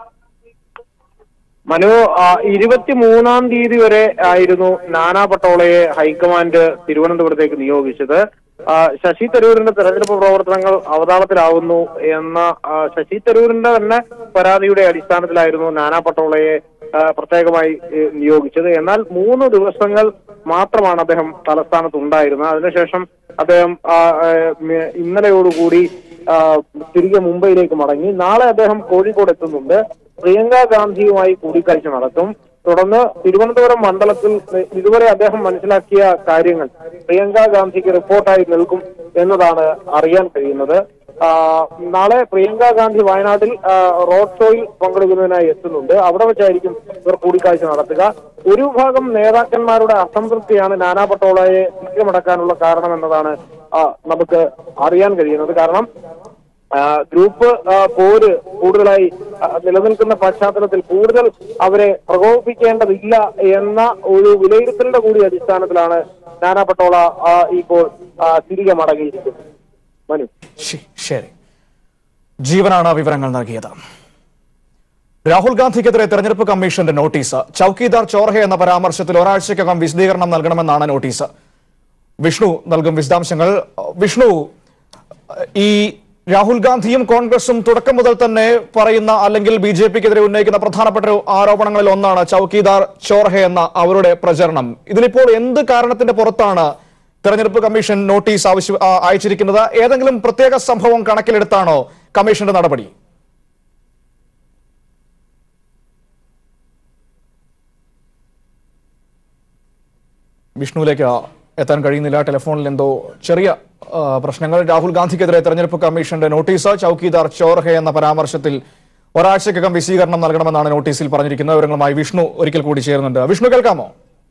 മനു ആ, ഇരുപത്തിമൂന്നാം തീയതി വരെ ആയിരുന്നു നാനാ പട്ടോളയെ ഹൈക്കമാൻഡ് തിരുവനന്തപുരത്തേക്ക് നിയോഗിച്ചത് ആ, ശശി തരൂരിന്റെ തെരഞ്ഞെടുപ്പ് പ്രവർത്തനങ്ങൾ അവതാളത്തിലാവുന്നു എന്ന ആ, ശശി തരൂരിന്റെ തന്നെ പരാതിയുടെ അടിസ്ഥാനത്തിലായിരുന്നു നാനാ പട്ടോളയെ ആ, പ്രത്യേകമായി ഏ, നിയോഗിച്ചത് എന്നാൽ മൂന്ന് ദിവസങ്ങൾ മാത്രമാണ് അദ്ദേഹം തലസ്ഥാനത്ത് ഉണ്ടായിരുന്നത് അതിനുശേഷം അദ്ദേഹം ആ, ഏ, മ- ഇന്നലെയോടുകൂടി ആ, തിരികെ മുംബൈയിലേക്ക് മടങ്ങി നാളെ അദ്ദേഹം കോഴിക്കോട് എത്തുന്നുണ്ട് പ്രിയങ്ക ഗാന്ധിയുമായി കൂടിക്കാഴ്ച നടത്തും തുടർന്ന് തിരുവനന്തപുരം മണ്ഡലത്തിൽ ഇതുവരെ അദ്ദേഹം മനസ്സിലാക്കിയ കാര്യങ്ങൾ പ്രിയങ്ക ഗാന്ധിക്ക് റിപ്പോർട്ടായി നൽകും എന്നതാണ് അറിയാൻ കഴിയുന്നത് ആ, നാളെ പ്രിയങ്ക ഗാന്ധി വയനാട്ടിൽ ആ, റോഡ് ഷോയിൽ പങ്കെടുക്കുന്നതിനായി എത്തുന്നുണ്ട് അവിടെ വെച്ചായിരിക്കും ഇവർ കൂടിക്കാഴ്ച നടത്തുക ഒരു വിഭാഗം നേതാക്കന്മാരുടെ അസംതൃപ്തിയാണ് നാനാ പട്ടോളയെ തിരികെമടക്കാനുള്ള കാരണം എന്നതാണ് ആ, നമുക്ക് അറിയാൻ കഴിയുന്നത് കാരണം ആ, ഗ്രൂപ്പ് ആ, പോര് കൂടുതലായി ആ, നിലനിൽക്കുന്ന പശ്ചാത്തലത്തിൽ കൂടുതൽ അവരെ പ്രകോപിപ്പിക്കേണ്ടതില്ല എന്ന ഒരു വിലയിരുത്തലിന്റെ കൂടി അടിസ്ഥാനത്തിലാണ് നാനാ പട്ടോള ആ, ഇപ്പോൾ ആ, തിരികെ മടങ്ങിയിരിക്കുന്നത് മനു ശ- ശരി ജീവനാണ് വിവരങ്ങൾ നൽകിയത് രാഹുൽ ഗാന്ധിക്കെതിരെ തെരഞ്ഞെടുപ്പ് കമ്മീഷന്റെ നോട്ടീസ് ചൌക്കീദാർ ചോർഹെ എന്ന പരാമർശത്തിൽ ഒരാഴ്ചക്കകം വിശദീകരണം നൽകണമെന്നാണ് നോട്ടീസ് വിഷ്ണു നൽകും വിശദാംശങ്ങൾ വിഷ്ണു ഈ രാഹുൽ ഗാന്ധിയും കോൺഗ്രസും തുടക്കം മുതൽ തന്നെ പറയുന്ന അല്ലെങ്കിൽ ബി ജെ പിക്കെതിരെ ഉന്നയിക്കുന്ന പ്രധാനപ്പെട്ട ഒരു ആരോപണങ്ങളിൽ ഒന്നാണ് ചൌക്കീദാർ ചോർഹെ എന്ന അവരുടെ പ്രചരണം ഇതിലിപ്പോൾ എന്ത് കാരണത്തിന്റെ പുറത്താണ് തെരഞ്ഞെടുപ്പ് കമ്മീഷൻ നോട്ടീസ് ആവശ്യ ആ, അയച്ചിരിക്കുന്നത് ഏതെങ്കിലും പ്രത്യേക സംഭവം കണക്കിലെടുത്താണോ കമ്മീഷന്റെ നടപടി വിഷ്ണുവിലേക്ക് എത്താൻ കഴിയുന്നില്ല ടെലിഫോണിൽ എന്തോ ചെറിയ ആ, പ്രശ്നങ്ങൾ രാഹുൽ ഗാന്ധിക്കെതിരെ തെരഞ്ഞെടുപ്പ് കമ്മീഷന്റെ നോട്ടീസ് ചൌക്കീദാർ ചോർഹെ എന്ന പരാമർശത്തിൽ ഒരാഴ്ചക്കകം വിശദീകരണം നൽകണമെന്നാണ് നോട്ടീസിൽ പറഞ്ഞിരിക്കുന്നത് വിവരങ്ങളുമായി വിഷ്ണു ഒരിക്കൽ കൂടി ചേരുന്നുണ്ട് വിഷ്ണു കേൾക്കാമോ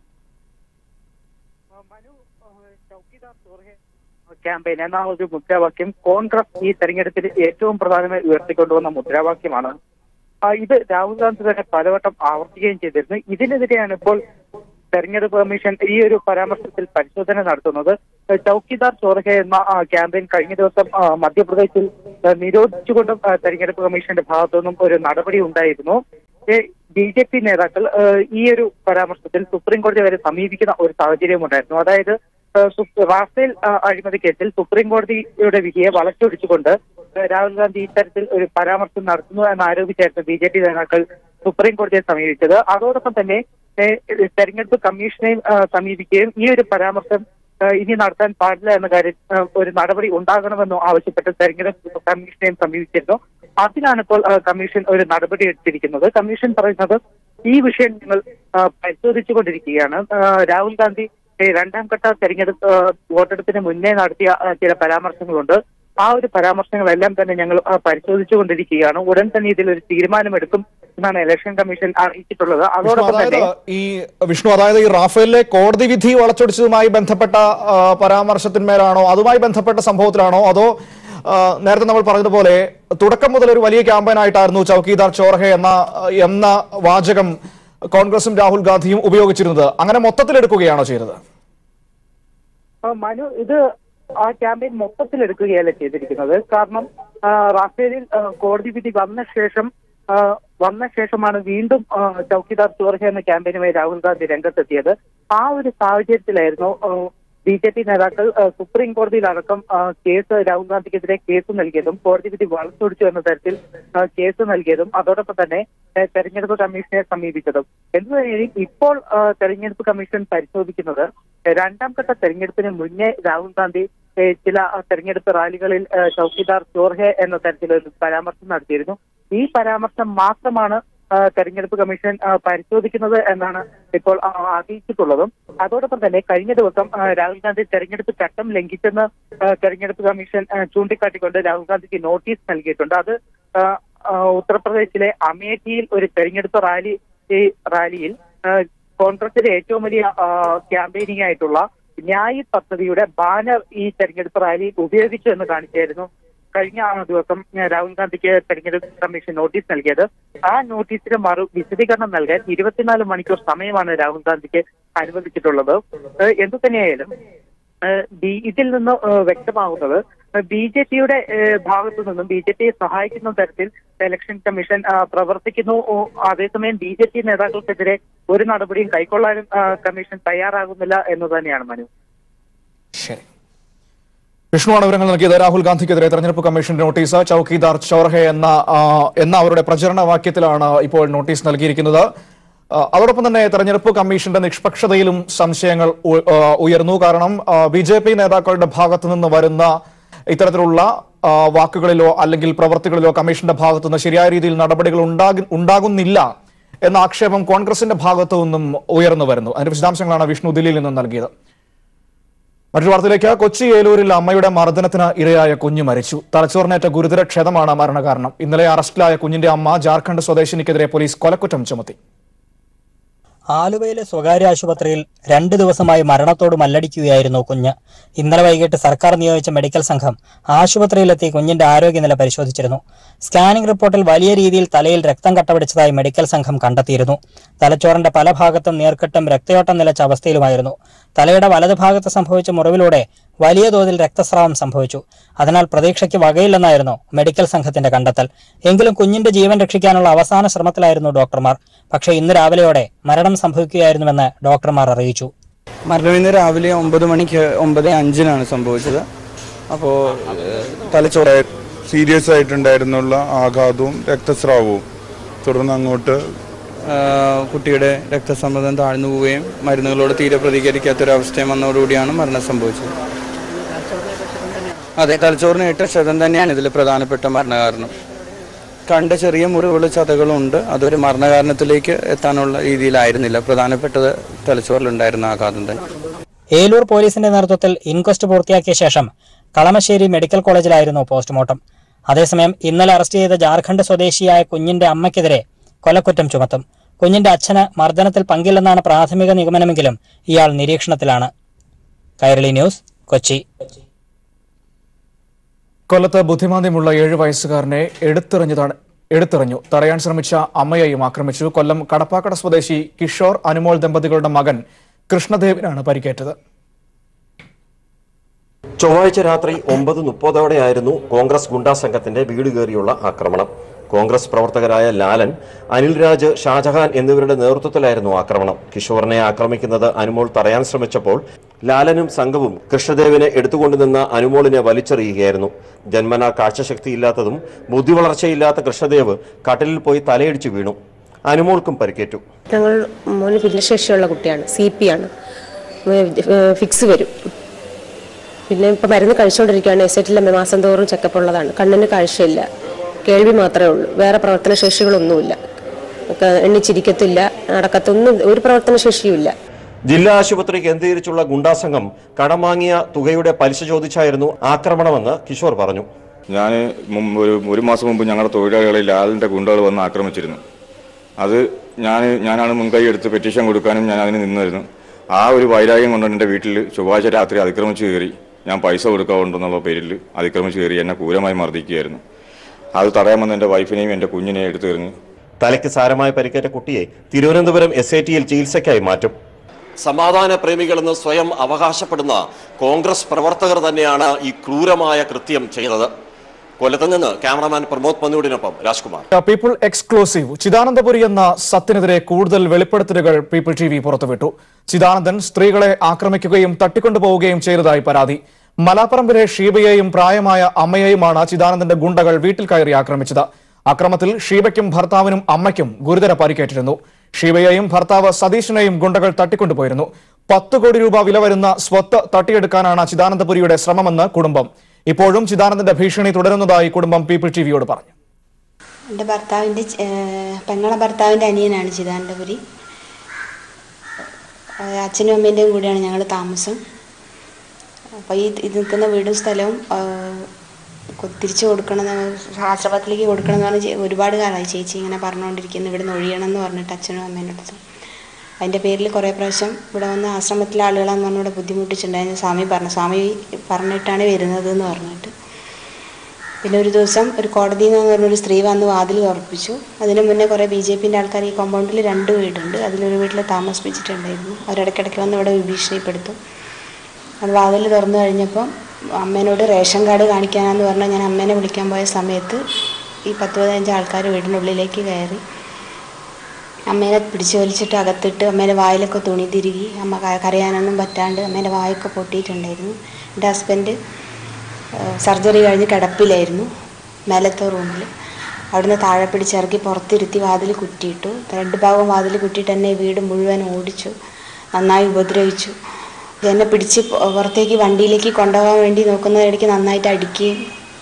ക്യാമ്പയിൻ എന്ന ഒരു മുദ്രാവാക്യം കോൺഗ്രസ് ഈ തെരഞ്ഞെടുപ്പിൽ ഏറ്റവും പ്രധാനമായി ഉയർത്തിക്കൊണ്ടുവന്ന മുദ്രാവാക്യമാണ് ആ, ഇത് രാഹുൽ ഗാന്ധി തന്നെ പലവട്ടം ആവർത്തിക്കുകയും ചെയ്തിരുന്നു ഇതിനെതിരെയാണ് ഇപ്പോൾ തെരഞ്ഞെടുപ്പ് കമ്മീഷൻ ഈ ഒരു പരാമർശത്തിൽ പരിശോധന നടത്തുന്നത് ചൌക്കിദാർ ചോർഹെ എന്ന ആ, ക്യാമ്പയിൻ കഴിഞ്ഞ ദിവസം ആ, മധ്യപ്രദേശിൽ ആ, നിരോധിച്ചുകൊണ്ടും ആ, തെരഞ്ഞെടുപ്പ് കമ്മീഷന്റെ ഭാഗത്തു നിന്നും ഒരു നടപടി ഉണ്ടായിരുന്നു ബി ജെ പി നേതാക്കൾ ആ, ഈ ഒരു പരാമർശത്തിൽ സുപ്രീം കോടതി വരെ സമീപിക്കുന്ന ഒരു സാഹചര്യം ഉണ്ടായിരുന്നു അതായത് ആ, സു- റാഫേൽ ആ, അഴിമതി കേസിൽ സുപ്രീം കോടതിയുടെ വിധിയെ വളച്ചൊടിച്ചുകൊണ്ട് ആ, രാഹുൽ ഗാന്ധി ഇത്തരത്തിൽ ഒരു പരാമർശം നടത്തുന്നു എന്ന് ആരോപിച്ചായിരുന്നു ബി ജെ പി നേതാക്കൾ സുപ്രീം കോടതിയെ സമീപിച്ചത് അതോടൊപ്പം തന്നെ ഏ, തെരഞ്ഞെടുപ്പ് കമ്മീഷനെയും ആ, സമീപിക്കുകയും ഈ ഒരു പരാമർശം ആ, ഇനി നടത്താൻ പാടില്ല എന്ന കാര്യം ആ, ഒരു നടപടി ഉണ്ടാകണമെന്നോ ആവശ്യപ്പെട്ട് തെരഞ്ഞെടുപ്പ് കമ്മീഷനെയും സമീപിച്ചിരുന്നു അതിനാണ് ഇപ്പോൾ ആ, കമ്മീഷൻ ഒരു നടപടി എടുത്തിരിക്കുന്നത് കമ്മീഷൻ പറയുന്നത് ഈ വിഷയം ഞങ്ങൾ ആ, പരിശോധിച്ചുകൊണ്ടിരിക്കുകയാണ് ആ, രാഹുൽ ഗാന്ധി ഏ, രണ്ടാം ഘട്ട തെരഞ്ഞെടുപ്പ് ആ, വോട്ടെടുപ്പിന് മുന്നേ നടത്തിയ ആ, ചില പരാമർശങ്ങളുണ്ട് ആ ഒരു പരാമർശങ്ങളെല്ലാം തന്നെ ഞങ്ങൾ ആ, പരിശോധിച്ചുകൊണ്ടിരിക്കുകയാണ് ഉടൻ തന്നെ ഇതിൽ ഒരു തീരുമാനമെടുക്കും എന്നാണ് ഇലക്ഷൻ കമ്മീഷൻ അറിയിച്ചിട്ടുള്ളത് വിഷ്ണു അതോടൊപ്പം അതായത് തന്നെ ഈ വിഷ്ണു അതായത് ഈ റാഫേലിലെ കോടതി വിധി വളച്ചൊടിച്ചതുമായി ബന്ധപ്പെട്ട ആ, പരാമർശത്തിന്മേലാണോ അതുമായി ബന്ധപ്പെട്ട സംഭവത്തിലാണോ അതോ ആ, നേരത്തെ നമ്മൾ പറഞ്ഞതുപോലെ തുടക്കം മുതൽ ഒരു വലിയ ക്യാമ്പയിനായിട്ടായിരുന്നു ചൌക്കീദാർ ചോർഹെ എന്ന എന്ന വാചകം കോൺഗ്രസും രാഹുൽ ഗാന്ധിയും ഉപയോഗിച്ചിരുന്നത് അങ്ങനെ മൊത്തത്തിൽ എടുക്കുകയാണോ ചെയ്തത് ആ, മനു ഇത് ആ ക്യാമ്പയിൻ മൊത്തത്തിൽ എടുക്കുകയല്ല ചെയ്തിരിക്കുന്നത് കാരണം ആ, റാഫേലിൽ ആ, കോടതി വിധി വന്ന ശേഷം ആ, വന്ന ശേഷമാണ് വീണ്ടും ആ, ചൌക്കിദാർ ചോർഹ എന്ന ക്യാമ്പയിനുമായി രാഹുൽ ഗാന്ധി രംഗത്തെത്തിയത് ആ ഒരു സാഹചര്യത്തിലായിരുന്നു ബി ജെ പി നേതാക്കൾ ആ, സുപ്രീം കോടതിയിലടക്കം ആ, കേസ് രാഹുൽ ഗാന്ധിക്കെതിരെ കേസ് നൽകിയതും കോടതി വിധി വളച്ചൊടിച്ചു എന്ന തരത്തിൽ ആ, കേസ് നൽകിയതും അതോടൊപ്പം തന്നെ ആ, തെരഞ്ഞെടുപ്പ് കമ്മീഷനെ സമീപിച്ചതും എന്തുതന്നെയും ഇപ്പോൾ ആ, തെരഞ്ഞെടുപ്പ് കമ്മീഷൻ പരിശോധിക്കുന്നത് രണ്ടാം ഘട്ട തെരഞ്ഞെടുപ്പിന് മുന്നേ രാഹുൽ ഗാന്ധി ഏ, ചില ആ, തെരഞ്ഞെടുപ്പ് റാലികളിൽ ഏ, ചൌക്കിദാർ ചോർഹെ എന്ന തരത്തിലൊരു പരാമർശം നടത്തിയിരുന്നു ഈ പരാമർശം മാത്രമാണ് ആ, തെരഞ്ഞെടുപ്പ് കമ്മീഷൻ ആ, പരിശോധിക്കുന്നത് എന്നാണ് ഇപ്പോൾ ആ, അറിയിച്ചിട്ടുള്ളതും അതോടൊപ്പം തന്നെ കഴിഞ്ഞ ദിവസം ആ, രാഹുൽ ഗാന്ധി തെരഞ്ഞെടുപ്പ് ചട്ടം ലംഘിച്ചെന്ന് ആ, തെരഞ്ഞെടുപ്പ് കമ്മീഷൻ ആ, ചൂണ്ടിക്കാട്ടിക്കൊണ്ട് രാഹുൽ ഗാന്ധിക്ക് നോട്ടീസ് നൽകിയിട്ടുണ്ട് അത് ആ, ആ, ഉത്തർപ്രദേശിലെ അമേഠിയിൽ ഒരു തെരഞ്ഞെടുപ്പ് റാലി ഈ റാലിയിൽ ആ, കോൺഗ്രസിന്റെ ഏറ്റവും വലിയ ക്യാമ്പയിനിങ് ആയിട്ടുള്ള ന്യായ് പദ്ധതിയുടെ ബാനർ ഈ തെരഞ്ഞെടുപ്പ് റാലിയിൽ ഉപയോഗിച്ചു എന്ന് കാണിച്ചായിരുന്നു കഴിഞ്ഞ ആ ദിവസം ആ, രാഹുൽ ഗാന്ധിക്ക് തെരഞ്ഞെടുപ്പ് കമ്മീഷൻ നോട്ടീസ് നൽകിയത് ആ നോട്ടീസിന് മറു വിശദീകരണം നൽകാൻ ഇരുപത്തിനാല് മണിക്കൂർ സമയമാണ് രാഹുൽ ഗാന്ധിക്ക് അനുവദിച്ചിട്ടുള്ളത് ഏഹ് എന്തു തന്നെയായാലും ഏഹ് ബി- ഇതിൽ നിന്ന് ഏഹ് വ്യക്തമാകുന്നത് ബി ജെ പിയുടെ ഭാഗത്തു നിന്നും ബി ജെ പിയെ സഹായിക്കുന്ന തരത്തിൽ ഇലക്ഷൻ കമ്മീഷൻ ആ, പ്രവർത്തിക്കുന്നു ഓ, അതേസമയം ബി ജെ പി നേതാക്കൾക്കെതിരെ ഒരു നടപടിയും കൈക്കൊള്ളാനും ആ, കമ്മീഷൻ തയ്യാറാകുന്നില്ല എന്ന് തന്നെയാണ് മനു ശരി വിഷ്ണുവാണ് വിവരങ്ങൾ നൽകിയത് രാഹുൽ ഗാന്ധിക്കെതിരെ തെരഞ്ഞെടുപ്പ് കമ്മീഷന്റെ നോട്ടീസ് ചൌക്കീദാർ ചോർഹെ എന്ന ആ, എന്ന അവരുടെ പ്രചരണ വാക്യത്തിലാണ് ഇപ്പോൾ നോട്ടീസ് നൽകിയിരിക്കുന്നത് ആ, അതോടൊപ്പം തന്നെ തെരഞ്ഞെടുപ്പ് കമ്മീഷന്റെ നിഷ്പക്ഷതയിലും സംശയങ്ങൾ ഉ- ആ, ഉയർന്നു കാരണം ബി ജെ പി നേതാക്കളുടെ ഭാഗത്തു നിന്ന് വരുന്ന ഇത്തരത്തിലുള്ള ആ, വാക്കുകളിലോ അല്ലെങ്കിൽ പ്രവർത്തികളിലോ കമ്മീഷന്റെ ഭാഗത്തുനിന്ന് ശരിയായ രീതിയിൽ നടപടികൾ ഉണ്ടാകി- ഉണ്ടാകുന്നില്ല എന്ന ആക്ഷേപം കോൺഗ്രസിന്റെ ഭാഗത്തു നിന്നും ഉയർന്നു വരുന്നു അതിന്റെ വിശദാംശങ്ങളാണ് വിഷ്ണു ദില്ലിയിൽ നിന്നും നൽകിയത് മറ്റൊരു വാർത്തയിലേക്ക് കൊച്ചി ഏലൂരിൽ അമ്മയുടെ മർദ്ദനത്തിന് ഇരയായ കുഞ്ഞ് മരിച്ചു തലച്ചോറിനേറ്റ ഗുരുതര ക്ഷതമാണ് മരണകാരണം ഇന്നലെ അറസ്റ്റിലായ കുഞ്ഞിന്റെ അമ്മ ജാർഖണ്ഡ് സ്വദേശിനിക്കെതിരെ പോലീസ് കൊലക്കുറ്റം ചുമത്തി ആലുവയിലെ സ്വകാര്യ ആശുപത്രിയിൽ രണ്ട് ദിവസമായി മരണത്തോട് മല്ലടിക്കുകയായിരുന്നു കുഞ്ഞ് ഇന്നലെ വൈകിട്ട് സർക്കാർ നിയോഗിച്ച മെഡിക്കൽ സംഘം ആശുപത്രിയിലെത്തി കുഞ്ഞിന്റെ ആരോഗ്യനില പരിശോധിച്ചിരുന്നു സ്കാനിംഗ് റിപ്പോർട്ടിൽ വലിയ രീതിയിൽ തലയിൽ രക്തം കട്ടപിടിച്ചതായി മെഡിക്കൽ സംഘം കണ്ടെത്തിയിരുന്നു തലച്ചോറിന്റെ പല ഭാഗത്തും നീർക്കെട്ടും രക്തയോട്ടം നിലച്ച അവസ്ഥയിലുമായിരുന്നു തലയുടെ വലതുഭാഗത്ത് സംഭവിച്ച മുറിവിലൂടെ വലിയ തോതിൽ രക്തസ്രാവം സംഭവിച്ചു അതിനാൽ പ്രതീക്ഷയ്ക്ക് വകയില്ലെന്നായിരുന്നു മെഡിക്കൽ സംഘത്തിന്റെ കണ്ടെത്തൽ എങ്കിലും കുഞ്ഞിന്റെ ജീവൻ രക്ഷിക്കാനുള്ള അവസാന ശ്രമത്തിലായിരുന്നു ഡോക്ടർമാർ പക്ഷേ ഇന്ന് രാവിലെയോടെ മരണം സംഭവിക്കുകയായിരുന്നുവെന്ന് ഡോക്ടർമാർ അറിയിച്ചു മരണം ഇന്ന് രാവിലെ ഒമ്പത് മണിക്ക് ഒമ്പത് അഞ്ചിനാണ് സംഭവിച്ചത് അപ്പോൾ തലച്ചോറ് സീരിയസ് ആയിട്ടുണ്ടായിരുന്നുള്ള ആഘാതവും രക്തസ്രാവവും തുടർന്ന് അങ്ങോട്ട് ആ, കുട്ടിയുടെ രക്തസമ്മർദ്ദം താഴ്ന്നു പോവുകയും മരുന്നുകളോട് തീരെ പ്രതികരിക്കാത്തൊരവസ്ഥയും വന്നതോടുകൂടിയാണ് മരണം സംഭവിച്ചത് അതെ തലച്ചോറിന് ഏറ്റ ക്ഷതം തന്നെയാണ് ഇതിൽ പ്രധാനപ്പെട്ട മരണകാരണം കണ്ട ചെറിയ മുറിവുകൾ ചതകളുണ്ട് അതൊരു മരണകാരണത്തിലേക്ക് എത്താനുള്ള രീതിയിലായിരുന്നില്ല പ്രധാനപ്പെട്ടത് തലച്ചോറിലുണ്ടായിരുന്ന ആഘാതം തന്നെ ഏലൂർ പോലീസിന്റെ നേതൃത്വത്തിൽ ഇൻക്വസ്റ്റ് പൂർത്തിയാക്കിയ ശേഷം കളമശ്ശേരി മെഡിക്കൽ കോളേജിലായിരുന്നു പോസ്റ്റ്മോർട്ടം അതേസമയം ഇന്നലെ അറസ്റ്റ് ചെയ്ത ജാർഖണ്ഡ് സ്വദേശിയായ കുഞ്ഞിന്റെ അമ്മയ്ക്കെതിരെ കൊലക്കുറ്റം ചുമത്തും കുഞ്ഞിന്റെ അച്ഛന് മർദ്ദനത്തിൽ പങ്കില്ലെന്നാണ് പ്രാഥമിക നിഗമനമെങ്കിലും ഇയാൾ നിരീക്ഷണത്തിലാണ് കൈരളി ന്യൂസ് കൊച്ചി കൊല്ലത്ത് ബുദ്ധിമാന്ദ്യമുള്ള ഏഴു വയസ്സുകാരനെ എടുത്തെറിഞ്ഞതാണ് എടുത്തെറിഞ്ഞു തടയാൻ ശ്രമിച്ച അമ്മയെയും ആക്രമിച്ചു കൊല്ലം കടപ്പാക്കട സ്വദേശി കിഷോർ അനുമോൾ ദമ്പതികളുടെ മകൻ കൃഷ്ണദേവിനാണ് പരിക്കേറ്റത് ചൊവ്വാഴ്ച രാത്രി ഒമ്പത് മുപ്പതോടെയായിരുന്നു കോൺഗ്രസ് ഗുണ്ടാ സംഘത്തിന്റെ വീട് കയറിയുള്ള ആക്രമണം കോൺഗ്രസ് പ്രവർത്തകരായ ലാലൻ അനിൽ രാജ് ഷാജഹാൻ എന്നിവരുടെ നേതൃത്വത്തിലായിരുന്നു ആക്രമണം കിഷോറിനെ ആക്രമിക്കുന്നത് അനുമോൾ തടയാൻ ശ്രമിച്ചപ്പോൾ ലാലനും സംഘവും കൃഷ്ണദേവിനെ എടുത്തുകൊണ്ടുനിന്ന അനുമോളിനെ വലിച്ചെറിയുകയായിരുന്നു ജന്മന കാഴ്ചശക്തിയില്ലാത്തതും ബുദ്ധിവളർച്ചയില്ലാത്ത കൃഷ്ണദേവ് കട്ടിലിൽ പോയി തലയിടിച്ചു വീണു അനുമോൾക്കും പരിക്കേറ്റു ഞങ്ങൾ മോന് ഭിന്നശേഷിയുള്ള കുട്ടിയാണ് സി പി ആണ് ഫിക്സ് വരും പിന്നെ ഇപ്പം മരുന്ന് കഴിച്ചുകൊണ്ടിരിക്കുകയാണ് എസ്റ്റേറ്റിലെ മാസം തോറും ചെക്കപ്പ് ഉള്ളതാണ് കണ്ണിന് കാഴ്ചയില്ല കേൾവി മാത്രമേ ഉള്ളൂ വേറെ പ്രവർത്തന ശേഷികളൊന്നുമില്ല ഒക്കെ എണ്ണിച്ചിരിക്കത്തില്ല നടക്കത്തൊന്നും ഒരു പ്രവർത്തന ശേഷിയുമില്ല ജില്ലാ ആശുപത്രി കേന്ദ്രീകരിച്ചുള്ള ഗുണ്ടാ സംഘം കടം വാങ്ങിയ തുകയുടെ പലിശ ചോദിച്ചായിരുന്നു ആക്രമണമെന്ന് കിഷോർ പറഞ്ഞു ഞാൻ മുമ്പ് ഒരു ഒരു മാസം മുമ്പ് ഞങ്ങളുടെ തൊഴിലാളികളെ ലാലിന്റെ ഗുണ്ടകൾ വന്ന് ആക്രമിച്ചിരുന്നു അത് ഞാൻ ഞാനാണ് മുൻകൈ എടുത്ത് പെറ്റീഷൻ കൊടുക്കാനും ഞാൻ അതിന് നിന്നിരുന്നു ആ ഒരു വൈരാഗ്യം കൊണ്ട് എൻ്റെ വീട്ടിൽ ചൊവ്വാഴ്ച രാത്രി അതിക്രമിച്ച് കയറി ഞാൻ പൈസ കൊടുക്കാറുണ്ടെന്നുള്ള പേരിൽ അതിക്രമിച്ച് കയറി എന്നെ ക്രൂരമായി മർദ്ദിക്കുകയായിരുന്നു അത് തടയാൻ വന്ന എൻ്റെ വൈഫിനെയും എൻ്റെ കുഞ്ഞിനെയും എടുത്തെറിഞ്ഞു തലയ്ക്ക് സാരമായ പരിക്കേറ്റ കുട്ടിയെ തിരുവനന്തപുരം എസ് ഐ ടിയിൽ ചികിത്സയ്ക്കായി മാറ്റും സമാധാന പ്രേമികളെന്ന് സ്വയം അവകാശപ്പെടുന്ന കോൺഗ്രസ് പ്രവർത്തകർ തന്നെയാണ് ഈ ക്രൂരമായ കൃത്യം ചെയ്തത് കൊല്ലത്ത് നിന്ന് ക്യാമറമാൻ പ്രമോദ് പന്നൂടിനൊപ്പം രാജ്കുമാർ പീപ്പിൾ എക്സ്ക്ലൂസീവ് ചിദാനന്ദപുരി എന്ന സത്തിനെതിരെ കൂടുതൽ വെളിപ്പെടുത്തലുകൾ പീപ്പിൾ ടി വി പുറത്തുവിട്ടു ചിദാനന്ദൻ സ്ത്രീകളെ ആക്രമിക്കുകയും തട്ടിക്കൊണ്ടുപോവുകയും ചെയ്തതായി പരാതി മലാപ്പറമ്പിലെ ഷീബയെയും പ്രായമായ അമ്മയെയുമാണ് ചിദാനന്ദന്റെ ഗുണ്ടകൾ വീട്ടിൽ കയറി ആക്രമിച്ചത് അക്രമത്തിൽ ഷീബയ്ക്കും ഭർത്താവിനും അമ്മയ്ക്കും ഗുരുതര പരിക്കേറ്റിരുന്നു ഷീബയെയും ഭർത്താവ് സതീഷിനെയും ഗുണ്ടകൾ തട്ടിക്കൊണ്ടുപോയിരുന്നു പത്ത് കോടി രൂപ വില വരുന്ന സ്വത്ത് തട്ടിയെടുക്കാനാണ് ചിദാനന്ദപുരിയുടെ ശ്രമമെന്ന് കുടുംബം ഇപ്പോഴും ചിദാനന്ദന്റെ ഭീഷണി തുടരുന്നതായി കുടുംബം പീപ്പിൾ ടിവിയോട് പറഞ്ഞു എൻ്റെ ഭർത്താവിൻ്റെ ചെ- ഏഹ് പെങ്ങളെ ഭർത്താവിൻ്റെ അനിയനാണ് ചിദാനന്ദപുരി ഏഹ് അച്ഛനും അമ്മേൻ്റെയും കൂടെയാണ് ഞങ്ങൾ താമസം അപ്പോൾ ഈ ഇത് നിൽക്കുന്ന വീടും സ്ഥലവും ഏഹ് കൊ- തിരിച്ചു കൊടുക്കണം എന്ന് ആശ്രമത്തിലേക്ക് കൊടുക്കണം എന്ന് പറഞ്ഞ് ചെ- ഒരുപാട് കാലമായി ചേച്ചി ഇങ്ങനെ പറഞ്ഞുകൊണ്ടിരിക്കുന്നു ഇവിടെ നിന്ന് ഒഴിയണം എന്ന് പറഞ്ഞിട്ട് അച്ഛനും അമ്മേൻ്റെ അടുത്ത് അതിൻ്റെ പേരിൽ കുറേ പ്രാവശ്യം ഇവിടെ വന്ന് ആശ്രമത്തിലെ ആളുകളാന്ന് പറഞ്ഞ് ഇവിടെ ബുദ്ധിമുട്ടിച്ചിട്ടുണ്ടായിരുന്നു സ്വാമി പറഞ്ഞു സ്വാമി പറഞ്ഞിട്ടാണ് വരുന്നത് എന്ന് പറഞ്ഞിട്ട് പിന്നെ ഒരു ദിവസം ഒരു കോടതിയിൽ നിന്ന് പറഞ്ഞൊരു സ്ത്രീ വന്ന് വാതിൽ തുറപ്പിച്ചു അതിന് മുന്നേ കുറേ ബി ജെ പിൻ്റെ ആൾക്കാർ ഈ കോമ്പൗണ്ടിൽ രണ്ട് വീടുണ്ട് അതിലൊരു വീട്ടിൽ താമസിപ്പിച്ചിട്ടുണ്ടായിരുന്നു അവരിടയ്ക്കിടയ്ക്ക് വന്ന് ഇവിടെ ഭീഷണിപ്പെടുത്തും അത് വാതിൽ തുറന്നു കഴിഞ്ഞപ്പം അമ്മേനോട് റേഷൻ കാർഡ് കാണിക്കാനാന്ന് പറഞ്ഞാൽ ഞാൻ അമ്മേനെ വിളിക്കാൻ പോയ സമയത്ത് ഈ പത്ത് പതിനഞ്ച് ആൾക്കാർ വീടിനുള്ളിലേക്ക് കയറി അമ്മേനെ പിടിച്ചു വലിച്ചിട്ട് അകത്തിട്ട് അമ്മേൻ്റെ വായിലൊക്കെ തുണി തിരുകി അമ്മ ക- കരയാനൊന്നും പറ്റാണ്ട് അമ്മേൻ്റെ വായൊക്കെ പൊട്ടിയിട്ടുണ്ടായിരുന്നു എൻ്റെ ഹസ്ബൻഡ് സർജറി കഴിഞ്ഞ് കിടപ്പിലായിരുന്നു മേലത്തെ റൂമിൽ അവിടുന്ന് താഴെ പിടിച്ചിറക്കി പുറത്തിരുത്തി വാതിൽ കുറ്റിയിട്ടു രണ്ട് ഭാഗവും വാതിൽ കുറ്റിയിട്ട് എന്നെ ഈ വീട് മുഴുവൻ ഓടിച്ചു നന്നായി ഉപദ്രവിച്ചു എന്നെ പിടിച്ച് പു- പുറത്തേക്ക് വണ്ടിയിലേക്ക് കൊണ്ടുപോകാൻ വേണ്ടി നോക്കുന്നതിടയ്ക്ക് നന്നായിട്ട് അടിക്കുകയും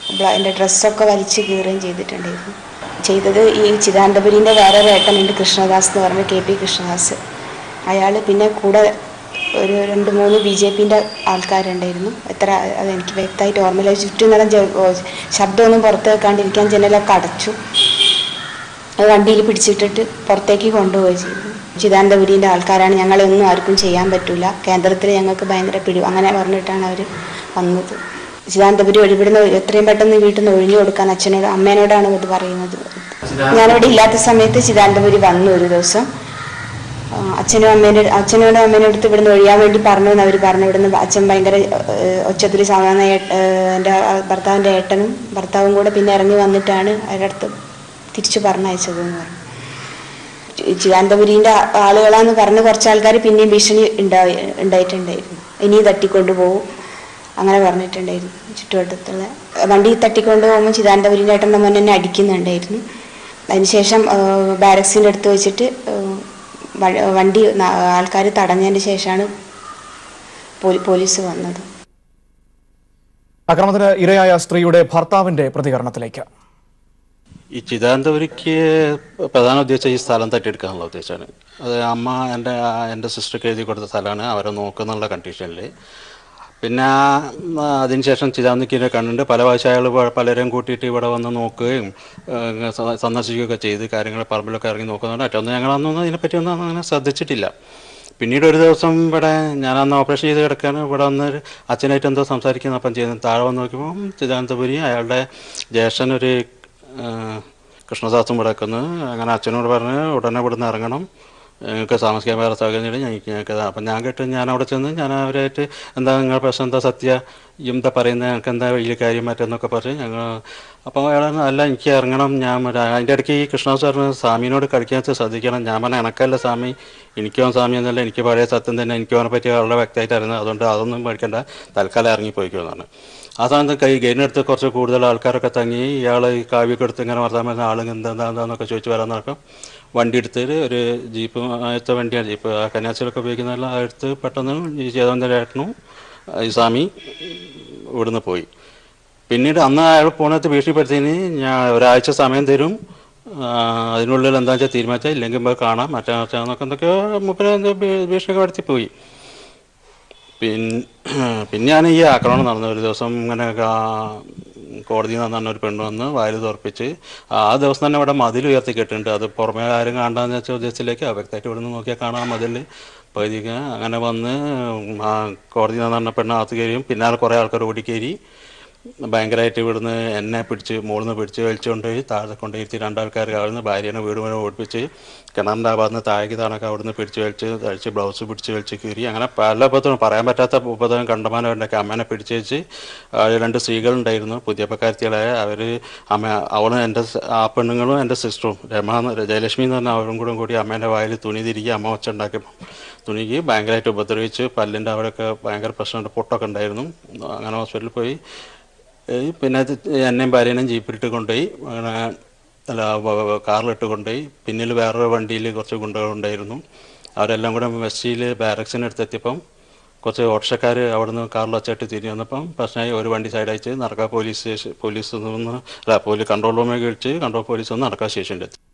ബ്ല- എൻ്റെ ഡ്രസ്സൊക്കെ വലിച്ച് കീറുകയും ചെയ്തിട്ടുണ്ടായിരുന്നു ചെയ്തത് ഈ ചിദാനന്തപുരിൻ്റെ വേറൊരു ഏട്ടനുണ്ട് കൃഷ്ണദാസ് എന്ന് പറഞ്ഞ കെ പി കൃഷ്ണദാസ് അയാൾ പിന്നെ കൂടെ ഒരു രണ്ട് മൂന്ന് ബി ജെ പിൻ്റെ ആൾക്കാരുണ്ടായിരുന്നു എത്ര അത് എനിക്ക് വ്യക്തമായിട്ട് ഓർമ്മയില്ല ചുറ്റും നിറം ശബ്ദമൊന്നും പുറത്ത് വെക്കാണ്ടിരിക്കാൻ ജനലൊക്കെ അടച്ചു അത് വണ്ടിയിൽ പിടിച്ചിട്ടിട്ട് പുറത്തേക്ക് കൊണ്ടുപോയി ചെയ്തു ചിദാനന്തപുരിൻ്റെ ആൾക്കാരാണ് ഞങ്ങളെ ഒന്നും ആർക്കും ചെയ്യാൻ പറ്റൂല കേന്ദ്രത്തിൽ ഞങ്ങൾക്ക് ഭയങ്കര പിടി അങ്ങനെ പറഞ്ഞിട്ടാണ് അവർ വന്നത് ചിദാനന്തപുരി ഇവിടുന്ന് എത്രയും പെട്ടെന്ന് വീട്ടിൽ നിന്ന് ഒഴിഞ്ഞു കൊടുക്കാൻ അച്ഛനോട് അമ്മേനോടാണ് ഇത് പറയുന്നത് ഞാനിവിടെ ഇല്ലാത്ത സമയത്ത് ചിദാനന്തപുരി വന്നു ഒരു ദിവസം ആ, അച്ഛനും അമ്മേൻ്റെ അച്ഛനോടും അമ്മേൻ്റെ അടുത്ത് ഇവിടുന്ന് ഒഴിയാൻ വേണ്ടി പറഞ്ഞു എന്ന് അവർ പറഞ്ഞു ഇവിടുന്ന് അച്ഛൻ ഭയങ്കര ഒച്ചത്തിൽ സാധാരണ എൻ്റെ ഭർത്താവിൻ്റെ ഏട്ടനും ഭർത്താവും കൂടെ പിന്നെ ഇറങ്ങി വന്നിട്ടാണ് അവരുടെ അടുത്ത് തിരിച്ചു പറഞ്ഞയച്ചതെന്ന് പറഞ്ഞു ചിദാനന്തപുരീൻ്റെ ആളുകളാന്ന് പറഞ്ഞ് കുറച്ച് ആൾക്കാർ പിന്നെയും ഭീഷണി ഉണ്ടായി ഉണ്ടായിട്ടുണ്ടായിരുന്നു ഇനിയും തട്ടിക്കൊണ്ടു പോകും അങ്ങനെ പറഞ്ഞിട്ടുണ്ടായിരുന്നു ചുറ്റുവട്ടത്തുള്ള വണ്ടി തട്ടിക്കൊണ്ട് പോകുമ്പോൾ ചിദാനന്തപുരീൻ്റെ ഏട്ടൻ്റെ മോൻ എന്നെ അടിക്കുന്നുണ്ടായിരുന്നു അതിനുശേഷം ബാരക്സിൻ്റെ അടുത്ത് വെച്ചിട്ട് ആ, വ- വണ്ടി ആൾക്കാർ തടഞ്ഞതിന് ശേഷമാണ് പോലീ- പോലീസ് വന്നത് ആക്രമണത്തിന് ഇരയായ സ്ത്രീയുടെ ഭർത്താവിന്റെ പ്രതികരണത്തിലേക്ക് ഈ ചിദാനന്തപുരിക്ക് പ്രധാന ഉദ്ദേശം ഈ സ്ഥലം തട്ടിയെടുക്കാനുള്ള ഉദ്ദേശമാണ് അത് അമ്മ എൻ്റെ എൻ്റെ സിസ്റ്റർക്ക് എഴുതി കൊടുത്ത സ്ഥലമാണ് അവരെ നോക്കുന്നുള്ള കണ്ടീഷനിൽ പിന്നെ ആ, അതിനുശേഷം ചിദാനന്ദക്കിനെ കണ്ടിട്ട് പല പ്രാവശ്യം അയാൾ പലരെയും കൂട്ടിയിട്ട് ഇവിടെ വന്ന് നോക്കുകയും ഏഹ്, സ- സന്ദർശിക്കുകയൊക്കെ ചെയ്ത് കാര്യങ്ങൾ പറമ്പിലൊക്കെ ഇറങ്ങി നോക്കുന്നുണ്ട് മറ്റൊന്നും ഞങ്ങളൊന്നും ഇതിനെപ്പറ്റിയൊന്നും അങ്ങനെ ശ്രദ്ധിച്ചിട്ടില്ല പിന്നീട് ഒരു ദിവസം ഇവിടെ ഞാനന്ന് ഓപ്പറേഷൻ ചെയ്ത് കിടക്കാണ് ഇവിടെ വന്ന് ഒരു അച്ഛനായിട്ട് എന്തോ സംസാരിക്കുന്നു അപ്പം ചെയ്യുന്നത് താഴെ വന്ന് നോക്കുമ്പോൾ ചിദാനന്തപുരി അയാളുടെ ജ്യേഷ്ഠൻ ഒരു കൃഷ്ണദാസും ഇവിടെ നിൽക്കുന്നു അങ്ങനെ അച്ഛനോട് പറഞ്ഞ് ഉടനെ ഇവിടുന്ന് ഇറങ്ങണം ഞങ്ങൾക്ക് താമസിക്കാൻ വേറെ സൗകര്യം ഞങ്ങൾക്ക് ഞങ്ങൾക്ക് അപ്പം ഞാൻ കേട്ട് ഞാൻ അവിടെ ചെന്ന് ഞാൻ അവരായിട്ട് എന്താ നിങ്ങളുടെ പ്രശ്നം എന്താ സത്യ ഈ എന്താ പറയുന്നത് ഞങ്ങൾക്ക് എന്താ വലിയ കാര്യം മറ്റെന്നൊക്കെ പറഞ്ഞ് ഞങ്ങൾ അപ്പോൾ അയാൾ പറഞ്ഞു, അല്ല എനിക്ക് ഇറങ്ങണം ഞാൻ വരാം." അതിൻ്റെ ഇടയ്ക്ക് ഈ കൃഷ്ണദാസ് പറഞ്ഞു സ്വാമിനോട് കളിക്കാൻ ശ്രദ്ധിക്കണം ഞാൻ പറഞ്ഞ എനക്കല്ല സ്വാമി എനിക്കോ സ്വാമി എന്നല്ല എനിക്ക് പഴയ സത്യം തന്നെ എനിക്ക് അവനെ പറ്റി വളരെ വ്യക്തമായിട്ട് അറിയുന്നത് അതുകൊണ്ട് അതൊന്നും പേടിക്കണ്ട തൽക്കാലം ഇറങ്ങിപ്പോയിക്കോന്നാണ് ആ സമയത്ത് കൈ ഗെയിനടുത്ത് കുറച്ച് കൂടുതൽ ആൾക്കാരൊക്കെ തങ്ങി ഇയാൾ ഈ കാവ്യൊക്കെ എടുത്ത് ഇങ്ങനെ വർത്താൻ പറഞ്ഞ ആളുകൾ എന്താ എന്താ എന്താന്നൊക്കെ ചോദിച്ച് വരാൻ നടക്കും വണ്ടി എടുത്തിട്ട് ഒരു ജീപ്പ് ആദ്യത്തെ വണ്ടിയാണ് ജീപ്പ് ആ കന്യാസിലൊക്കെ ഉപയോഗിക്കുന്നതെല്ലാം എടുത്ത് പെട്ടെന്ന് ഈ ചേതവൻ്റെ ഏട്ടനും ഈ സ്വാമി ഇവിടുന്ന് പോയി പിന്നീട് അന്ന് അയാൾ പോണത്ത് ഭീഷണിപ്പെടുത്തിന് ഞാൻ ഒരാഴ്ച സമയം തരും ആ, അതിനുള്ളിൽ എന്താ വെച്ചാൽ തീരുമാനിച്ചാൽ ഇല്ലെങ്കിൽ നമുക്ക് കാണാം മറ്റേ മറ്റേന്നൊക്കെ എന്തൊക്കെയോ മുപ്പത് ഭീഷണിയൊക്കെ വരുത്തി പോയി പിന്നെ പിന്നെയാണ് ഈ ആക്രമണം നടന്നത് ഒരു ദിവസം ഇങ്ങനെ കാ- കോടതിയിൽ നിന്ന് പറഞ്ഞ ഒരു പെണ്ണ് വന്ന് വായിൽ തുറപ്പിച്ച് ആ ദിവസം തന്നെ ഇവിടെ മതിൽ ഉയർത്തി കെട്ടിട്ടുണ്ട് അത് പുറമേ ആരും കാണാന്ന് വെച്ച ഉദ്ദേശത്തിലേക്ക് വ്യക്തമായിട്ട് ഇവിടെ നിന്ന് നോക്കിയാൽ കാണാം മതിൽ പകുതിക്ക് അങ്ങനെ വന്ന് ആ കോടതിയിൽ നിന്ന് പറഞ്ഞ പെണ്ണ് അകത്ത് കയറിയും പിന്നാലെ കുറേ ആൾക്കാർ ഓടിക്കയറി ഭയങ്കരമായിട്ട് ഇവിടുന്ന് എന്നെ പിടിച്ച് മുകളിൽ നിന്ന് പിടിച്ച് വലിച്ചുകൊണ്ട് പോയി താഴെ കൊണ്ടിരുത്തി രണ്ടാൾക്കാർ അവിടുന്ന് ഭാര്യനെ വീട് മുഴുവൻ ഓടിപ്പിച്ച് കിണറിൻ്റെ ആ ഭാഗത്ത് നിന്ന് താഴേക്ക് താണൊക്കെ അവിടുന്ന് പിടിച്ച് വലിച്ച് കഴിച്ച് ബ്ലൗസ് പിടിച്ച് വലിച്ച് കീറി അങ്ങനെ പല ഉപദ്രവം പറയാൻ പറ്റാത്ത ഉപദ്രവം കണ്ടമാനം ഉണ്ടാക്കി അമ്മേനെ പിടിച്ച് വെച്ച് ആ രണ്ട് സ്ത്രീകളുണ്ടായിരുന്നു പുതിയപ്പക്കാരത്തികളായ അവർ അമ്മ അവളും എൻ്റെ സ- ആ പെണ്ണുങ്ങളും എൻ്റെ സിസ്റ്ററും രമ എന്ന് ജയലക്ഷ്മി എന്ന് പറഞ്ഞ അവരും കൂടെ കൂടി അമ്മേൻ്റെ വായിൽ തുണി തിരികെ അമ്മ ഒച്ച ഉണ്ടാക്കി തുണിക്ക് ഭയങ്കരമായിട്ട് ഉപദ്രവിച്ച് പല്ലിൻ്റെ അവിടെയൊക്കെ ഭയങ്കര പ്രശ്നമുണ്ട് പൊട്ടൊക്കെ ഉണ്ടായിരുന്നു അങ്ങനെ ഹോസ്പിറ്റലിൽ പോയി ഏയ് പിന്നെ അത് എന്നെയും ഭാര്യനെയും ജീപ്പിലിട്ട് കൊണ്ടുപോയി അങ്ങനെ അല്ല വ- വ- കാറിലിട്ട് കൊണ്ടുപോയി പിന്നിൽ വേറൊരു വണ്ടിയിൽ കുറച്ച് ഗുണ്ടകളുണ്ടായിരുന്നു അവരെല്ലാം കൂടെ വെസ്റ്റിയിൽ ബാരക്സിന് അടുത്തെത്തിയപ്പം കുറച്ച് ഓട്ടോറിക്ഷക്കാർ അവിടുന്ന് കാറിൽ വച്ചിട്ട് തിരിഞ്ഞു വന്നപ്പം പ്രശ്നമായി ഒരു വണ്ടി സൈഡ് അയച്ച് നടക്കാ പോലീസ് സ്റ്റേഷൻ പോലീസ് നിന്ന് അല്ല പോലീസ് കൺട്രോൾ റൂമിലേക്ക് വിളിച്ച് കൺട്രോൾ പോലീസ് ഒന്ന് നടക്കാ സ്റ്റേഷനിലെത്തി